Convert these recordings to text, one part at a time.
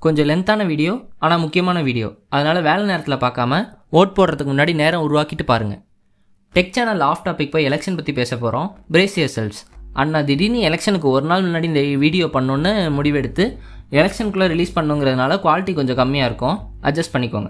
கொஞ்சம் லென்த்தான வீடியோ ஆனால் முக்கியமான வீடியோ அதனால் வேலை நேரத்தில் பார்க்காம ஓட் போடுறதுக்கு முன்னாடி நேரம் உருவாக்கிட்டு பாருங்கள் டெக் சேனல் ஆஃப் டாபிக் போய் எலெக்ஷன் பற்றி பேச போகிறோம் பிரேஸ் யர் செல்ஸ் அண்ணா திடீர்னு எலெக்ஷனுக்கு ஒரு நாள் முன்னாடி இந்த வீடியோ பண்ணணுன்னு முடிவெடுத்து எலெக்ஷனுக்குள்ளே ரிலீஸ் பண்ணுங்கிறதுனால குவாலிட்டி கொஞ்சம் கம்மியாக இருக்கும் அட்ஜஸ்ட் பண்ணிக்கோங்க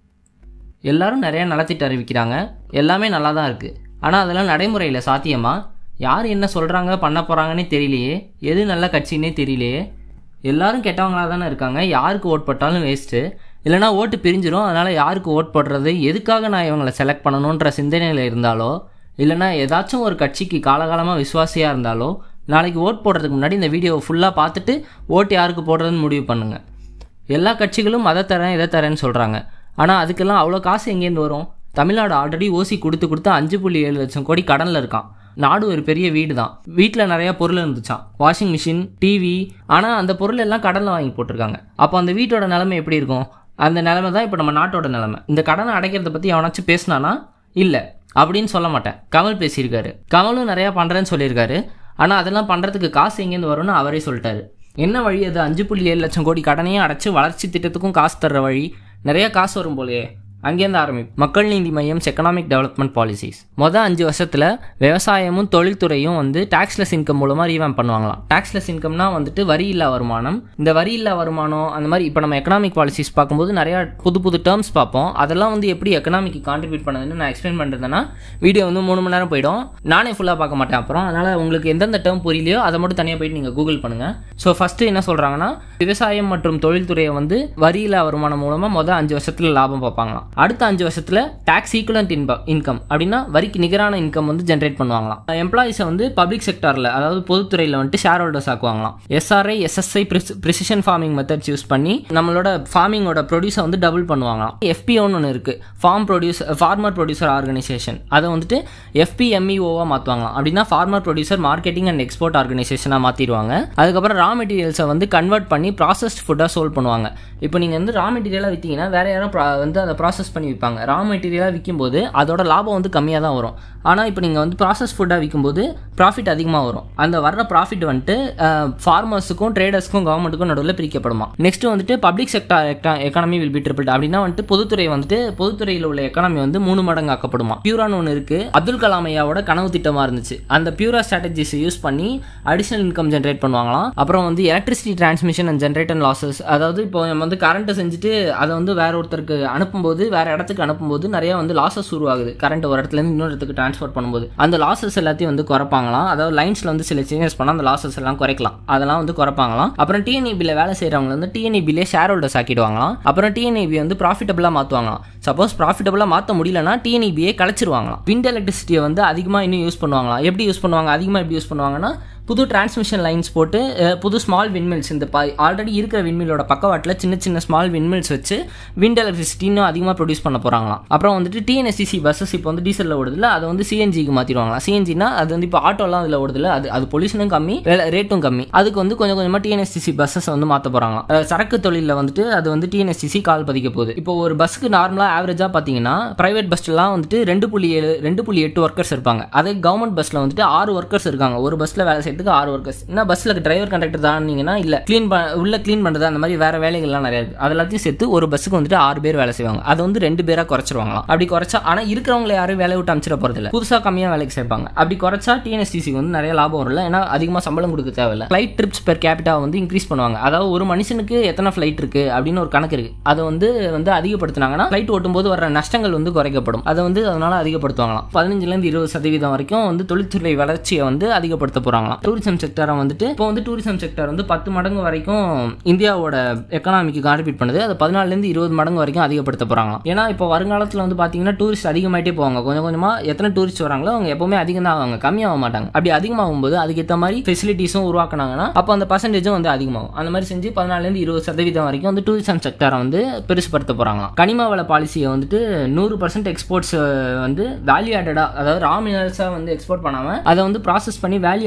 எல்லாரும் நிறைய நலத்திட்டு அறிவிக்கிறாங்க எல்லாமே நல்லா தான் இருக்குது ஆனால் அதெல்லாம் நடைமுறையில் சாத்தியமா யார் என்ன சொல்கிறாங்க பண்ண போகிறாங்கன்னே தெரியலையே எது நல்ல கட்சின்னே தெரியலையே எல்லாரும் கெட்டவங்களாக தானே இருக்காங்க யாருக்கு ஓட் போட்டாலும் வேஸ்ட்டு இல்லைனா ஓட்டு பிரிஞ்சிரும் அதனால் யாருக்கு ஓட் போடுறது எதுக்காக நான் இவங்களை செலக்ட் பண்ணணுன்ற சிந்தனையில் இருந்தாலோ இல்லைனா ஏதாச்சும் ஒரு கட்சிக்கு காலகாலமாக விசுவாசியாக இருந்தாலோ நாளைக்கு ஓட் போடுறதுக்கு முன்னாடி இந்த வீடியோவை ஃபுல்லாக பார்த்துட்டு ஓட்டு யாருக்கு போடுறதுன்னு முடிவு பண்ணுங்கள் எல்லா கட்சிகளும் அதை தரேன் இதை தரேன்னு சொல்கிறாங்க ஆனால் அதுக்கெல்லாம் அவ்வளோ காசு எங்கேருந்து வரும் தமிழ்நாடு ஆல்ரெடி ஓசி கொடுத்து கொடுத்து அஞ்சு புள்ளி ஏழு லட்சம் கோடி கடனில் இருக்கான் நாடு ஒரு பெரிய வீடு தான் வீட்டில் நிறைய பொருள் இருந்துச்சான் வாஷிங் மிஷின் டிவி ஆனால் அந்த பொருள் எல்லாம் கடனில் வாங்கி போட்டிருக்காங்க அப்போ அந்த வீட்டோட நிலைமை எப்படி இருக்கும் அந்த நிலைமை தான் இப்போ நம்ம நாட்டோட நிலைமை இந்த கடனை அடைக்கிறத பற்றி எவனாச்சும் பேசினானா இல்லை அப்படின்னு சொல்ல மாட்டேன் கமல் பேசியிருக்காரு கமலும் நிறையா பண்ணுறேன்னு சொல்லியிருக்காரு ஆனால் அதெல்லாம் பண்ணுறதுக்கு காசு எங்கேருந்து வரும்னு அவரே சொல்லிட்டாரு என்ன வழி அது அஞ்சு புள்ளி ஏழு லட்சம் கோடி கடனையும் அடைச்சு வளர்ச்சி திட்டத்துக்கும் காசு தர்ற வழி நிறைய காசு வரும் போலயே அங்கேருந்து ஆரம்பி மக்கள் நீதி மையம் எக்கனாமிக் டெவலப்மெண்ட் பாலிசிஸ் மொதல் அஞ்சு வருஷத்தில் விவசாயமும் தொழில்துறையும் வந்து டேக்ஸ்லெஸ் இன்கம் மூலமாக ரீவேம் பண்ணுவாங்களாம் டேக்ஸ்லெஸ் இன்கம்னா வந்துட்டு வரி இல்லா வருமானம் இந்த வரி இல்லா வருமானம் அந்த மாதிரி இப்போ நம்ம எக்கனாமிக் பாலிசிஸ் பார்க்கும்போது நிறையா புது புது டேர்ம்ஸ் பார்ப்போம் அதெல்லாம் வந்து எப்படி எக்கனாமிக்கு கான்ட்ரிபியூட் பண்ணுதுன்னு நான் எக்ஸ்பிளைன் பண்ணுறதுன்னா வீடியோ வந்து மூணு மணி நேரம் போயிடும் நானே ஃபுல்லாக பார்க்க மாட்டேன் அப்புறம் அதனால் உங்களுக்கு எந்தெந்த டேர்ம் புரியலையோ அதை மட்டும் தனியாக போயிட்டு நீங்கள் கூகுள் பண்ணுங்கள் ஸோ ஃபஸ்ட்டு என்ன சொல்கிறாங்கன்னா விவசாயம் மற்றும் தொழில்துறையை வந்து வரி இல்லா வருமானம் மூலமாக மொதல் அஞ்சு வருஷத்தில் லாபம் பார்ப்பாங்களாம் அடுத்த அஞ்சு வருஷத்தில் டாக்ஸ் ஈக்குவலண்ட் இன்கம் அப்படின்னா வரிக்கு நிகரான இன்கம் வந்து ஜென்ரேட் பண்ணுவாங்களாம் எம்ப்ளாயிஸை வந்து பப்ளிக் செக்டாரில் அதாவது பொதுத்துறையில் வந்துட்டு ஷேர் ஹோல்டர்ஸ் ஆக்குவாங்களாம் SRI SSI precision farming methods use பண்ணி நம்மளோட ஃபார்மிங்கோட ப்ரொடியூஸை வந்து டபுள் பண்ணுவாங்களாம் எஃபிஓன்னு ஒன்று இருக்குது farm produce farmer producer organisation அதை வந்துட்டு எஃபிஎம்இஓவாக மாற்றுவாங்களாம் அப்படின்னா farmer producer marketing and export ஆர்கனைசேஷனாக மாற்றிடுவாங்க அதுக்கப்புறம் ரா மெட்டீரியல்ஸை வந்து கன்வெர்ட் பண்ணி ப்ராசஸ்ட் ஃபுட்டாக சோல்வ் பண்ணுவாங்க இப்போ நீங்கள் வந்து ரா மெட்டீரியலாக விற்றீங்கன்னா வேறு யாரும் வந்து அதை ப்ராசஸ் பண்ணி விற்பாங்க ரா மெட்டீரியலாக விற்கும்போது அதோட லாபம் வந்து கம்மியாக தான் வரும் ஆனால் இப்போ நீங்கள் வந்து ப்ராசஸ் ஃபுட்டாக விற்கும்போது ப்ராஃபிட் அதிகமாக வரும் அந்த வர்ற ப்ராஃபிட் வந்துட்டு ஃபார்மர்ஸுக்கும் ட்ரேடர்ஸ்க்கும் கவர்மெண்ட்டுக்கும் நடுவில் பிரிக்கப்படுமா நெக்ஸ்ட் வந்துட்டு public sector economy will be triple அப்படின்னா வந்துட்டு பொதுத்துறை வந்துட்டு பொதுத்துறையில் உள்ள எக்கானமி வந்து மூணு மடங்கு ஆக்கப்படுமா பியூரான்னு ஒன்று இருக்குது அப்துல் கலாம் ஐயாவோட கனவு திட்டமாக இருந்துச்சு அந்த பியூரா ஸ்ட்ராட்டஜிஸ் யூஸ் பண்ணி அடிஷனல் இன்கம் ஜென்ரேட் பண்ணுவாங்களாம் அப்புறம் வந்து electricity transmission and generate and losses அதாவது இப்போ நம்ம வந்து கரண்ட்டை செஞ்சுட்டு அதை வந்து வேற ஒருத்தருக்கு அனுப்பும்போது வேற இடத்துக்கு அனுப்பும்போது நிறைய வந்து லாசஸ் உருவாகுது கரண்ட் ஒரு இடத்துல இருந்து இன்னொரு இடத்துக்கு டிரான்ஸ்ஃபர் பண்ணும்போது அந்த லாசஸ் எல்லாத்தையும் வந்து குறைப்பாங்களாம் அதாவது லைன்ஸ்ல வந்து சில சேஞ்சஸ் பண்ணால் அந்த லாசஸ் எல்லாம் குறைக்கலாம் அதெல்லாம் வந்து குறைப்பாங்களாம் அப்புறம் டிஎன்இபியில் வேலை செய்கிறவங்க வந்து டிஎன்இபிலே ஷேர் ஹோல்டர்ஸ் ஆக்கிடுவாங்களாம் அப்புறம் டிஎன்இபி வந்து ப்ராஃபிட்டபிளாக மாற்றுவாங்களாம் சப்போஸ் ப்ராஃபிட்டபிளாக மாற்ற முடியலன்னா டிஎன்இபியை கழிச்சிருவாங்களாம் விண்ட் எலக்ட்ரிசிட்டியை வந்து அதிகமாக இன்னும் யூஸ் பண்ணுவாங்களாம் எப்படி யூஸ் பண்ணுவாங்க அதிகமாக எப்படி யூஸ் பண்ணுவாங்கன்னா புது டிரான்ஸ்மிஷன் லைன்ஸ் போட்டு புது ஸ்மால் விண்மில்ஸ் இந்த ஆல்ரெடி இருக்கிற விண்மில்லோட பக்கவாட்டில் சின்ன சின்ன ஸ்மால் விண்மில்ஸ் வச்சு விண்ட் எலக்ட்ரிசிட்டி இன்னும் அதிகமாக ப்ரொடியூஸ் பண்ண போகிறாங்களாம் அப்புறம் வந்துட்டு டிஎன்எஸ்சிசி பஸ்ஸஸ் இப்போ வந்து டீசலில் ஓடுதில்ல அதை வந்து சிஎன்ஜிக்கு மாற்றிடுவாங்களா சிஎன்ஜினா அது வந்து இப்போ ஆட்டோலாம் அதில் ஓடுதில்ல அது அது பொல்யூஷனும் கம்மி ரேட்டும் கம்மி அதுக்கு வந்து கொஞ்சம் கொஞ்சமாக டிஎன்எஸ்சிசி பஸ்ஸஸ் வந்து மாற்ற போகிறாங்க சரக்கு தொழிலில் வந்துட்டு அது வந்து டிஎன்எஸ்சிசி கால் பதிக்க போகுது இப்போ ஒரு பஸ்ஸுக்கு நார்மலாக ஆவரேஜாக பார்த்தீங்கன்னா ப்ரைவேட் பஸ்லாம் வந்துட்டு ரெண்டு புள்ளி ஏழு ரெண்டு புள்ளி எட்டு ஒர்க்கர்ஸ் இருப்பாங்க அதே கவர்மெண்ட் பஸ்ஸில் வந்துட்டு ஆறு ஒர்க்கர்ஸ் இருக்காங்க ஒரு பஸ்ஸில் வேலை செய்யறதுக்கு ஆறு ஒர்க்கர்ஸ் என்ன பஸ்ஸில் டிரைவர் கண்டக்டர் தானீங்கன்னா இல்லை க்ளீன் ப உள்ள க்ளீன் பண்ணுறது அந்த மாதிரி வேற வேலைகள்லாம் நிறைய இருக்குது அது எல்லாத்தையும் சேர்த்து ஒரு பஸ்ஸுக்கு வந்துட்டு ஆறு பேர் வேலை செய்வாங்க அதை வந்து ரெண்டு பேராக குறைச்சிருவாங்களாம் அப்படி குறைச்சா ஆனால் இருக்கிறவங்களை யாரும் வேலை விட்டு அமைச்சிட போகிறது இல்லை புதுசாக கம்மியாக வேலைக்கு சேர்ப்பாங்க அப்படி குறைச்சா டிஎன்எஸ்டிசிக்கு வந்து நிறைய லாபம் வரும்ல ஏன்னா அதிகமாக சம்பளம் கொடுக்க தேவையில்ல ஃப்ளைட் ட்ரிப்ஸ் பெர் கேபிட்டா வந்து இன்க்ரீஸ் பண்ணுவாங்க அதாவது ஒரு மனுஷனுக்கு எத்தனை ஃப்ளைட் இருக்கு அப்படின்னு ஒரு கணக்கு இருக்கு அதை வந்து வந்து அதிகப்படுத்தினாங்கன்னா ஃப்ளைட் ஓட்டும்போது வர நஷ்டங்கள் வந்து குறைக்கப்படும் அதை வந்து அதனால அதிகப்படுத்துவாங்களாம் பதினஞ்சுலேருந்து இருபது சதவீதம் வரைக்கும் வந்து தொழில்துறை வளர்ச்சியை வந்து அதிகப்படுத்த போகிறாங்களாம் டூரிசம் செக்டரை வந்துட்டு இப்போ வந்து டூரிசம் செக்டர் வந்து பத்து மடங்கு வரைக்கும் இந்தியாவோட எக்கனாமிக்கு கான்ட்ரிபியூட் பண்ணுது அது பதினாலுலேருந்து இருபது மடங்கு வரைக்கும் அதிகப்படுத்த போகிறாங்க ஏன்னா இப்போ வருங்காலத்தில் வந்து பார்த்தீங்கன்னா டூரிஸ்ட் அதிகமாயிட்டே போவாங்க கொஞ்சம் கொஞ்சமாக எத்தனை டூரிஸ்ட் வராங்களோ அவங்க எப்பவுமே அதிகம் தான் ஆவாங்க கம்மியாக மாட்டாங்க அப்படி அதிகமாகும் போது அதுக்கேற்ற மாதிரி ஃபெசிலிட்டிஸும் உருவாக்குனாங்கன்னா அப்போ அந்த பர்சன்டேஜும் வந்து அதிகமாகும் அந்த மாதிரி செஞ்சு பதினாலுலேருந்து இருபது சதவீதம் வரைக்கும் வந்து டூரிசம் செக்டரை வந்து பெருசுப்படுத்த போகிறாங்களாம் கனிம வள பாலிசியை வந்துட்டு நூறு பர்சன்ட் எக்ஸ்போர்ட்ஸ் வந்து வேல்யூ ஆடடாக அதாவது ரா மினரல்ஸாக வந்து எக்ஸ்போர்ட் பண்ணாமல் அதை வந்து ப்ராசஸ் பண்ணி வேல்யூ ஆடட் மினரல்ஸ்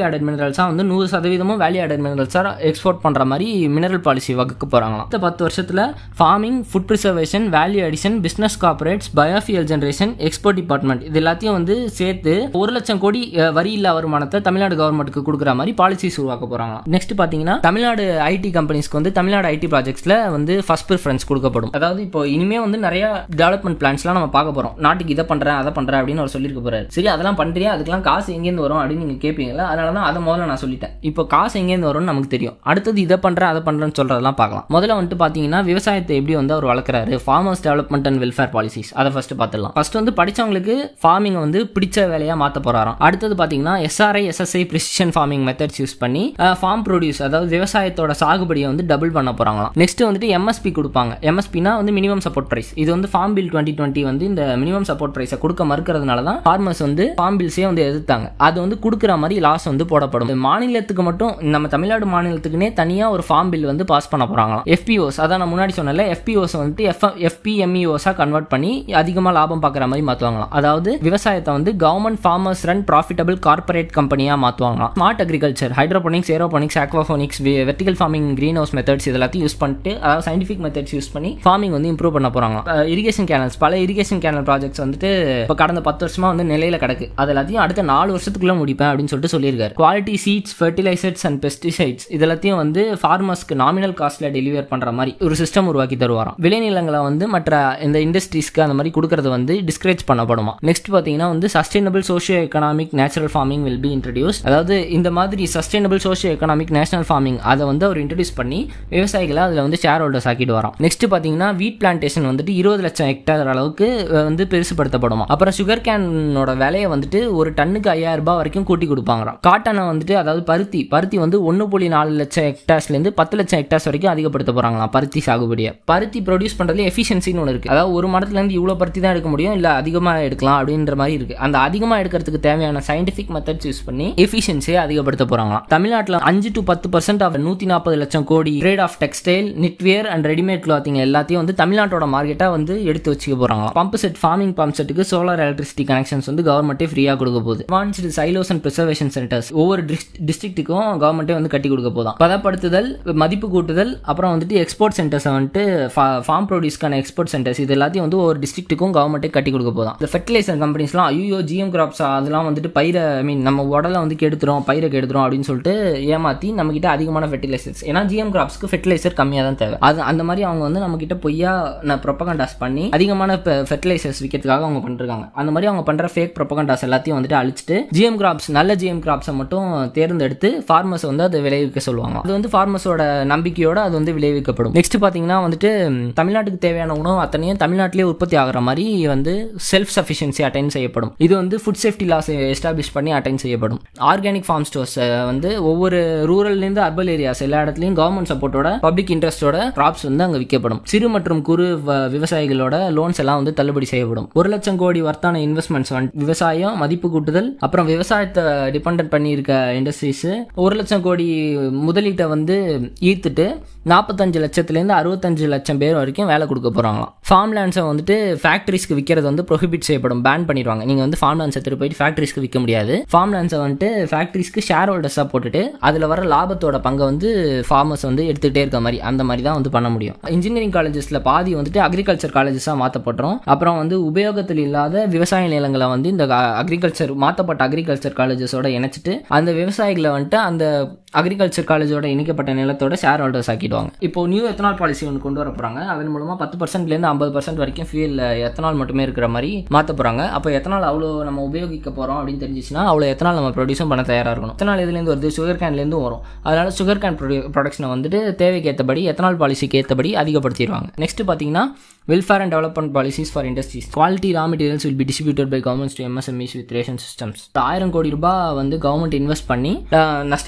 மினரல்ஸாக வந்து நூறு சதவீதமும் வேல்யூ ஆடட் மினரல்ஸாக எக்ஸ்போர்ட் பண்ணுற மாதிரி மினரல் பாலிசி வகுக்க போகிறாங்களாம் இந்த பத்து வருஷத்தில் farming food preservation value addition business corporates biofuel generation export department இது எல்லாத்தையும் வந்து சேர்த்து ஒரு லட்சம் கோடி அஹ், வரி இல்லா வருமானத்தை தமிழ்நாடு கவர்மெண்ட்டுக்கு கொடுக்குற மாதிரி பாலிசிஸ் உருவாக்க போகிறாங்க நெக்ஸ்ட் பார்த்தீங்கன்னா தமிழ்நாடு ஐடி கம்பெனிஸ்க்கு வந்து தமிழ்நாடு ஐடி ப்ராஜெக்ட்ஸில் வந்து ஃபர்ஸ்ட் ப்ரிஃபரன்ஸ் கொடுக்கப்படும் அதாவது இப்போ இனிமே வந்து நிறைய டெவலப்மெண்ட் பிளான்ஸ்லாம் நம்ம பார்க்க போகிறோம் நாட்டுக்கு இதை பண்ணுறேன் அதை பண்ணுறேன் அப்படின்னு அவர் சொல்லியிருக்க போறாரு சரி அதெல்லாம் பண்ணுறியா அதுக்கெல்லாம் காசு எங்கேருந்து வரும் அப்படின்னு நீங்கள் கேட்பீங்களா அதனால தான் அதை முதல்ல நான் சொல்லிட்டேன் இப்போ காசு எங்கேருந்து வரும்னு நமக்கு தெரியும் அடுத்தது இதை பண்ணுறேன் அதை பண்ணுறேன்னு சொல்கிறதெல்லாம் பார்க்கலாம் முதல்ல வந்துட்டு பார்த்தீங்கன்னா விவசாயத்தை எப்படி வந்து அவர் வளர்க்குறாரு farmers development and welfare policies அதை ஃபர்ஸ்ட் பார்த்துடலாம் ஃபர்ஸ்ட் வந்து படிச்சவங்களுக்கு ஃபார்மிங்கை வந்து பிடிச்ச வேலையாக மாற்ற போகிறாராம் அடுத்தது பார்த்தீங்கன்னா SRI SSI precision farming methods use பண்ணி ஃபார்ம் ப்ரொடியூஸ் அதாவது விவசாயத்தோட சாகுபடியை வந்து டபுள் பண்ண போகிறாங்களாம் நெக்ஸ்ட் வந்துட்டு எம்எஸ்பி கொடுப்பாங்க எம்எஸ்பினா வந்து மினிமம் சப்போர்ட் பிரைஸ் இது வந்து ஃபார்ம் பில் டுவெண்ட்டி டுவெண்ட்டி வந்து இந்த மினிமம் சப்போர்ட் ப்ரைஸை கொடுக்க மறுக்கிறதுனால தான் ஃபார்மர்ஸ் வந்து ஃபார்ம் பில்ஸே வந்து எதிர்த்தாங்க அது வந்து கொடுக்குற மாதிரி லாஸ் வந்து போடப்படும் மாநிலத்துக்கு மட்டும் நம்ம தமிழ்நாடு மாநிலத்துக்குனே தனியாக ஒரு ஃபார்ம் பில் வந்து பாஸ் பண்ண போகிறாங்களாம் எஃபிஓஸ் அதான் நான் முன்னாடி சொன்னல எஃபிஓஸ் வந்துட்டு எஃப் எஃபிஎம்இஓஸாக கன்வெர்ட் பண்ணி அதிகமாக லாபம் பார்க்குற மாதிரி மாற்றுவாங்களாம் அதாவது விவசாயத்தை வந்து government farmers run profitable corporate கம்பெனியாக மாற்றுவாங்களாம் smart agriculture hydroponics aeroponics aquaponics vertical farming green house methods இது எல்லாத்தையும் யூஸ் பண்ணிட்டு அதாவது சயின்டிஃபிக் மெத்தட்ஸ் யூஸ் பண்ணி ஃபார்மிங் வந்து இம்ப்ரூவ் பண்ண போகிறாங்க இரிகேஷன் கேனல்ஸ் பல இரிகேஷன் கேனல் ப்ராஜெக்ட்ஸ் வந்துட்டு இப்போ கடந்த பத்து வருஷமா வந்து நிலையில கிடக்கு அது எல்லாத்தையும் அடுத்த நாலு வருஷத்துக்குள்ள முடிப்பேன் அப்படின்னு சொல்லிட்டு சொல்லியிருக்காரு quality seeds fertilisers and pesticides இது எல்லாத்தையும் வந்து ஃபார்மர்ஸ்க்கு நாமினல் காஸ்ட்ல டெலிவர் பண்ற மாதிரி ஒரு சிஸ்டம் உருவாக்கி தருவாராம் விளைநிலங்களை வந்து மற்ற இந்த இண்டஸ்ட்ரீஸ்க்கு அந்த மாதிரி கொடுக்கறது வந்து டிஸ்கரேஜ் பண்ணப்படுமா நெக்ஸ்ட் பார்த்தீங்கன்னா வந்து sustainable socio economic natural farming will be introduce அதாவது இந்த மாதிரி sustainable socio economic national farming அதை வந்து அவர் இன்ட்ரடியூஸ் பண்ணி விவசாயிகளை அதில் வந்து ஷேர் ஹோல்டர்ஸ் ஆக்கிட்டு வரோம் நெக்ஸ்ட் பார்த்தீங்கன்னா வீட் பிளான்டேஷன் வந்துட்டு இருபது லட்சம் ஹெக்டேர் அளவுக்கு அஹ், வந்து பெருசுபடுத்தப்படுமா அப்புறம் சுகர் கேனோட விலையை வந்துட்டு ஒரு டன்னுக்கு ஐயாயிரம் ரூபாய் வரைக்கும் கூட்டி கொடுப்பாங்களாம் காட்டனை வந்துட்டு அதாவது பருத்தி பருத்தி வந்து ஒன்று புள்ளி நாலு லட்சம் ஹெக்டார்ஸ்லேருந்து பத்து லட்சம் ஹெக்டார்ஸ் வரைக்கும் அதிகப்படுத்த போகிறாங்களாம் பருத்தி சாகுபடியை பருத்தி ப்ரொடியூஸ் பண்ணுறதுல எஃபிஷியன்சின்னு ஒன்று இருக்குது அதாவது ஒரு மரத்துலேருந்து இவ்வளோ பருத்தி தான் எடுக்க முடியும் இல்லை அதிகமாக எடுக்கலாம் அப்படின்ற மாதிரி இருக்குது அந்த அதிகமாக எடுக்கிறதுக்கு தேவையான சயின்டிஃபிக் மெத்தட்ஸ் யூஸ் பண்ணி எஃபிஷியன்சியை அதிகப்படுத்த போகிறாங்களாம் தமிழ்நாட்டில் அஞ்சு டு பத்து பர்சன்ட் ஆஃப் நூற்றி நாற்பது லட்சம் கோடி trade of textile knitwear and readymade clothing எல்லாத்தையும் வந்து தமிழ்நாட்டோட மார்க்கெட்டாக வந்து எடுத்து வச்சுக்க போகிறாங்க பம்ப் செட் ஃபார்மிங் பம்ப் செட்டுக்கு சோலார் எலக்ட்ரிசிட்டி கனெக்ஷன்ஸ் வந்து கவர்மெண்ட்டே ஃப்ரீயாக கொடுக்க போகுது advanced silos and preservation centres ஒவ்வொரு டிஸ்ட்ரிக்ட்டுக்கும் கவர்மெண்ட்டே வந்து கட்டி கொடுக்க போதும் பதப்படுத்துதல் மதிப்பு கூட்டுதல் அப்புறம் வந்துட்டு எக்ஸ்போர்ட் சென்டர்ஸை வந்துட்டு ஃபார்ம் ப்ரொடியூஸ்க்கான எக்ஸ்போர்ட் சென்டர்ஸ் இது எல்லாத்தையும் வந்து ஒவ்வொரு டிஸ்ட்ரிக்ட்டுக்கும் கவர்மெண்ட்டே கட்டி கொடுக்க போதும் இந்த ஃபெர்டிலைசர் கம்பெனிஸ்லாம் ஐயோ ஜிஎம் கிராப்ஸ் அதெல்லாம் வந்துட்டு பயிரை ஐ மீன் நம்ம உடலை வந்து கெடுத்துரும் பயிரை கெடுத்துரும் அப்படின்னு சொல்லிட்டு ஏமாற்றி நம்ம கிட்ட அதிகமான ஃபெர்டிலைசர்ஸ் ஏன்னா ஜிஎம் கிராப்ஸ்க்கு ஃபெர்டிலைசர் கம்மியாக தான் தேவை அது அந்த மாதிரி அவங்க வந்து நம்ம கிட்ட பொய்யா ப்ரொப்பகண்டாஸ் பண்ணி அதிகமான ஃபெர்டிலைசர்ஸ் விற்கிறதுக்காக அவங்க பண்ணிருக்காங்க அந்த மாதிரி அவங்க பண்ற ஃபேக் ப்ரொப்பகண்டாஸ் எல்லாத்தையும் வந்துட்டு அழிச்சிட்டு ஜிஎம் கிராப்ஸ் நல்ல ஜிஎம் கிராப்ஸை மட்டும் தேர்ந்தெடுத்து ஃபார்மர்ஸ் வந்து அதை விளைவிக்க சொல்லுவாங்க அது வந்து ஃபார்மர்ஸோட நம்பிக்கையோட அது வந்து விளைவிக்கப்படும் நெக்ஸ்ட் பார்த்தீங்கன்னா வந்துட்டு ம், தமிழ்நாட்டுக்கு தேவையான உணவு அத்தனையும் தமிழ்நாட்டிலே உற்பத்தி ஆகிற மாதிரி வந்து செல்ஃப் சஃபிஷியன்சி அட்டைன் செய்யப்படும் இது வந்து ஃபுட் சேஃப்டி லாஸ் எஸ்டாப்ளிஷ் பண்ணி அட்டைன் செய்யப்படும் ஆர்கானிக் ஃபார்ம் ஸ்டோர்ஸ் வந்து ஒவ்வொரு ரூரல்லேருந்து அர்பல் ஏரியாஸ் எல்லா இடத்துலையும் கவர்மெண்ட் சப்போர்ட்டோட பப்ளிக் இன்ட்ரெஸ்டோட கிராப்ஸ் வந்து அங்கே விற்கப்படும் சிறு மற்றும் குறு வ- விவசாயிகளோட லோன்ஸ் எல்லாம் வந்து தள்ளுபடி செய்யப்படும் ஒரு லட்சம் கோடி வர்த்தான இன்வெஸ்ட்மெண்ட்ஸ் விவசாயம் மதிப்பு கூட்டுதல் அப்புறம் விவசாயத்தை டிபெண்ட் பண்ணி இருக்க இண்டஸ்ட்ரீஸ் ஒரு லட்சம் கோடி முதலீட்டை வந்து ஈர்த்துட்டு நாற்பத்தஞ்சு லட்சத்துலேருந்து அறுபத்தஞ்சு லட்சம் பேர் வரைக்கும் வேலை கொடுக்க போகிறாங்களாம் ஃபார்ம் லேண்ட்ஸை வந்துட்டு ஃபேக்ட்ரிஸ்க்கு விற்கிறது வந்து ப்ரொஹிபிட் செய்யப்படும் பேன் பண்ணிடுவாங்க நீங்கள் வந்து ஃபார்ம் லேண்ட்ஸ் எடுத்துகிட்டு போயிட்டு ஃபேக்ட்ரிஸ்க்கு விற்க முடியாது ஃபார்ம் லேண்ட்ஸை வந்துட்டு ஃபேக்ட்ரிஸ்க்கு ஷேர் ஹோல்டர்ஸாக போட்டுட்டு அதில் வர லாபத்தோட பங்கை வந்து ஃபார்மர்ஸ் வந்து எடுத்துகிட்டே இருக்க மாதிரி அந்த மாதிரி தான் வந்து பண்ண முடியும் இன்ஜினியரிங் காலேஜஸில் பாதி வந்துட்டு அக்ரிகல்ச்சர் காலேஜஸாக மாற்றப்பட்டுரும் அப்புறம் வந்து உபயோகத்தில் இல்லாத விவசாய நிலங்களை வந்து இந்த அக்ரிகல்ச்சர் மாற்றப்பட்ட அக்ரிகல்ச்சர் காலேஜஸோட இணைச்சிட்டு அந்த விவசாயிகளை வந்துட்டு அந்த அக்ரிகல்ச்சர் காலேஜோட இணைக்கப்பட்ட நிலத்தோட ஷேர் ஹோல்டர்ஸ் ஆக்கிடுவாங்க இப்போ நியூ எத்தனால் பாலிசி ஒன்று கொண்டு வர போகிறாங்க அதன் மூலமாக பத்து பர்சன்ட்லேருந்து ஐம்பது பர்சன்ட் வரைக்கும் ஃபியூல் எத்தனால் மட்டுமே இருக்கிற மாதிரி மாற்ற போகிறாங்க அப்போ எத்தனால் அவ்வளோ நம்ம உபயோகிக்க போகிறோம் அப்படின்னு தெரிஞ்சிச்சுன்னா அவ்வளோ எத்தனால் நம்ம ப்ரொடியூஸும் பண்ண தயாராக இருக்கணும் எத்தனால் இதுலேருந்து வருது சுகர் கேன்லேருந்து வரும் அதனால சுகர் கேன் ப்ரொடக்ஷனை வந்துட்டு தேவைக்கு ஏற்றபடி எத்தனால் பாலிசிக்கு ஏற்றபடி அதிகப்படுத்திடுவாங்க நெக்ஸ்ட் பார்த்தீங்கன்னா welfare and development policies for industries quality raw materials will be distributed by governments to MSMEs with ration systems ஆயிரம் கோடி ரூபாய் வந்து கவர்மெண்ட் இன்வெஸ்ட் பண்ணி அஹ், நஷ்டத்தில் ஓடுற